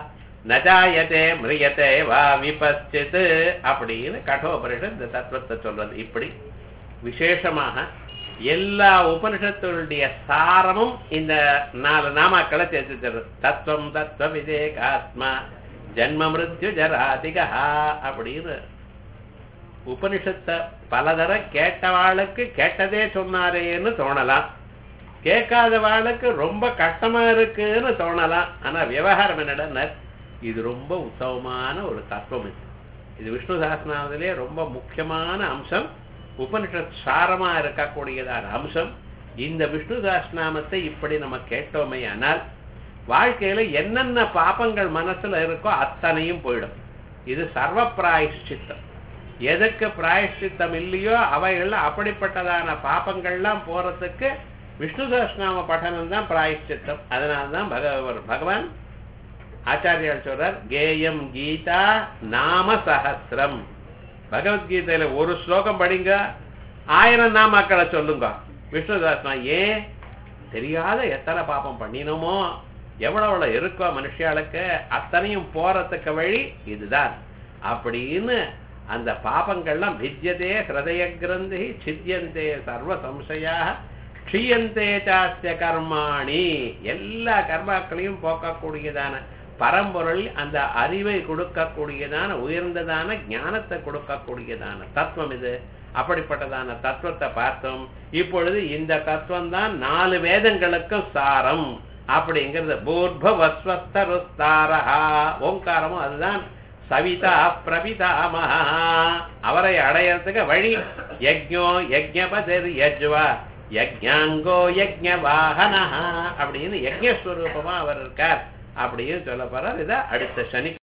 நஜாயதே மிரியதே வா விபச்சித் அப்படின்னு கட்டோபரிஷத் இந்த தத்துவத்தை சொல்றது இப்படி விசேஷமாக எல்லா உபனிஷத்துடைய சாரமும் இந்த நாலு நாமாக்களை சேர்த்து தருது தத்துவம் தத்துவ விவேகாத்மா ஜன்ம மிருத்யு ஜராதிகா அப்படின்னு உபனிஷத்தை பலதர கேட்டவாளுக்கு கேட்டதே சொன்னாரேன்னு தோணலாம் கேட்காதவாளுக்கு ரொம்ப கஷ்டமா இருக்குன்னு தோணலாம் ஆனா விவகாரம் என்னடா இது ரொம்ப உத்தமமான ஒரு தத்துவம் இது இது விஷ்ணு சாஸ்திரத்திலே ரொம்ப முக்கியமான அம்சம் உபனிஷத் சாரமா இருக்கக்கூடியதான அம்சம் இந்த விஷ்ணு சாஸ்திரநாமத்தை இப்படி நம்ம கேட்டோமே ஆனால் வாழ்க்கையில என்னென்ன பாப்பங்கள் மனசுல இருக்கோ அத்தனையும் போயிடும் இது சர்வ பிராயஷ்சித்தம் எதுக்கு பிராயஷ்சித்தம் இல்லையோ அவைகள்ல அப்படிப்பட்டதான பாப்பங்கள்லாம் போறதுக்கு விஷ்ணு சஹஸ்ரநாம பఠனம் தான் பிராயஷ்சித்தம் அதனால்தான் பகவ பகவான் ஆச்சாரியால் சொல்றார் கேயம் கீதா நாம சஹசிரம் பகவத்கீதையில ஒரு ஸ்லோகம் படிங்க ஆயிரம் நாமாக்களை சொல்லுங்க விஷ்ணு சஹஸ்ரநாமம் ஏன் தெரியாத எத்தனை பாப்பம் பண்ணினோமோ எவ்வளவு இருக்கோ மனுஷியாளுக்கு அத்தனையும் போறதுக்கு வழி இதுதான் அப்படின்னு அந்த பாபங்கள்லாம் வித்தியதே ஹிருதய கிரந்தி சித்தியந்தே சர்வ சம்சயா க்ஷீயந்தே சாஸ்திய கர்மாணி எல்லா கர்மாக்களையும் போக்கக்கூடியதான பரம்பொருள் அந்த அறிவை கொடுக்கக்கூடியதான உயர்ந்ததான ஞானத்தை கொடுக்கக்கூடியதான தத்துவம் இது அப்படிப்பட்டதான தத்துவத்தை பார்த்தோம் இப்பொழுது இந்த தத்துவம் தான் நாலு வேதங்களுக்கும் சாரம் அப்படிங்கிறது பூர்பவஸ்வஸ்தருஸ்தாரஹா ஓங்காரமும் அதுதான் சவிதா பிரபிதாமஹா அவரை அடையறதுக்கு வழி யஜ்ஞோ யஜ்ஞபதிர் யஜ்வா யஜ்ஞாங்கோ யஜ்ஞ வாகனஹா அப்படின்னு யஜ்ஞஸ்வரூபமா அவர் இருக்கார் அப்படின்னு சொல்ல போறார் இதை அடுத்த சனி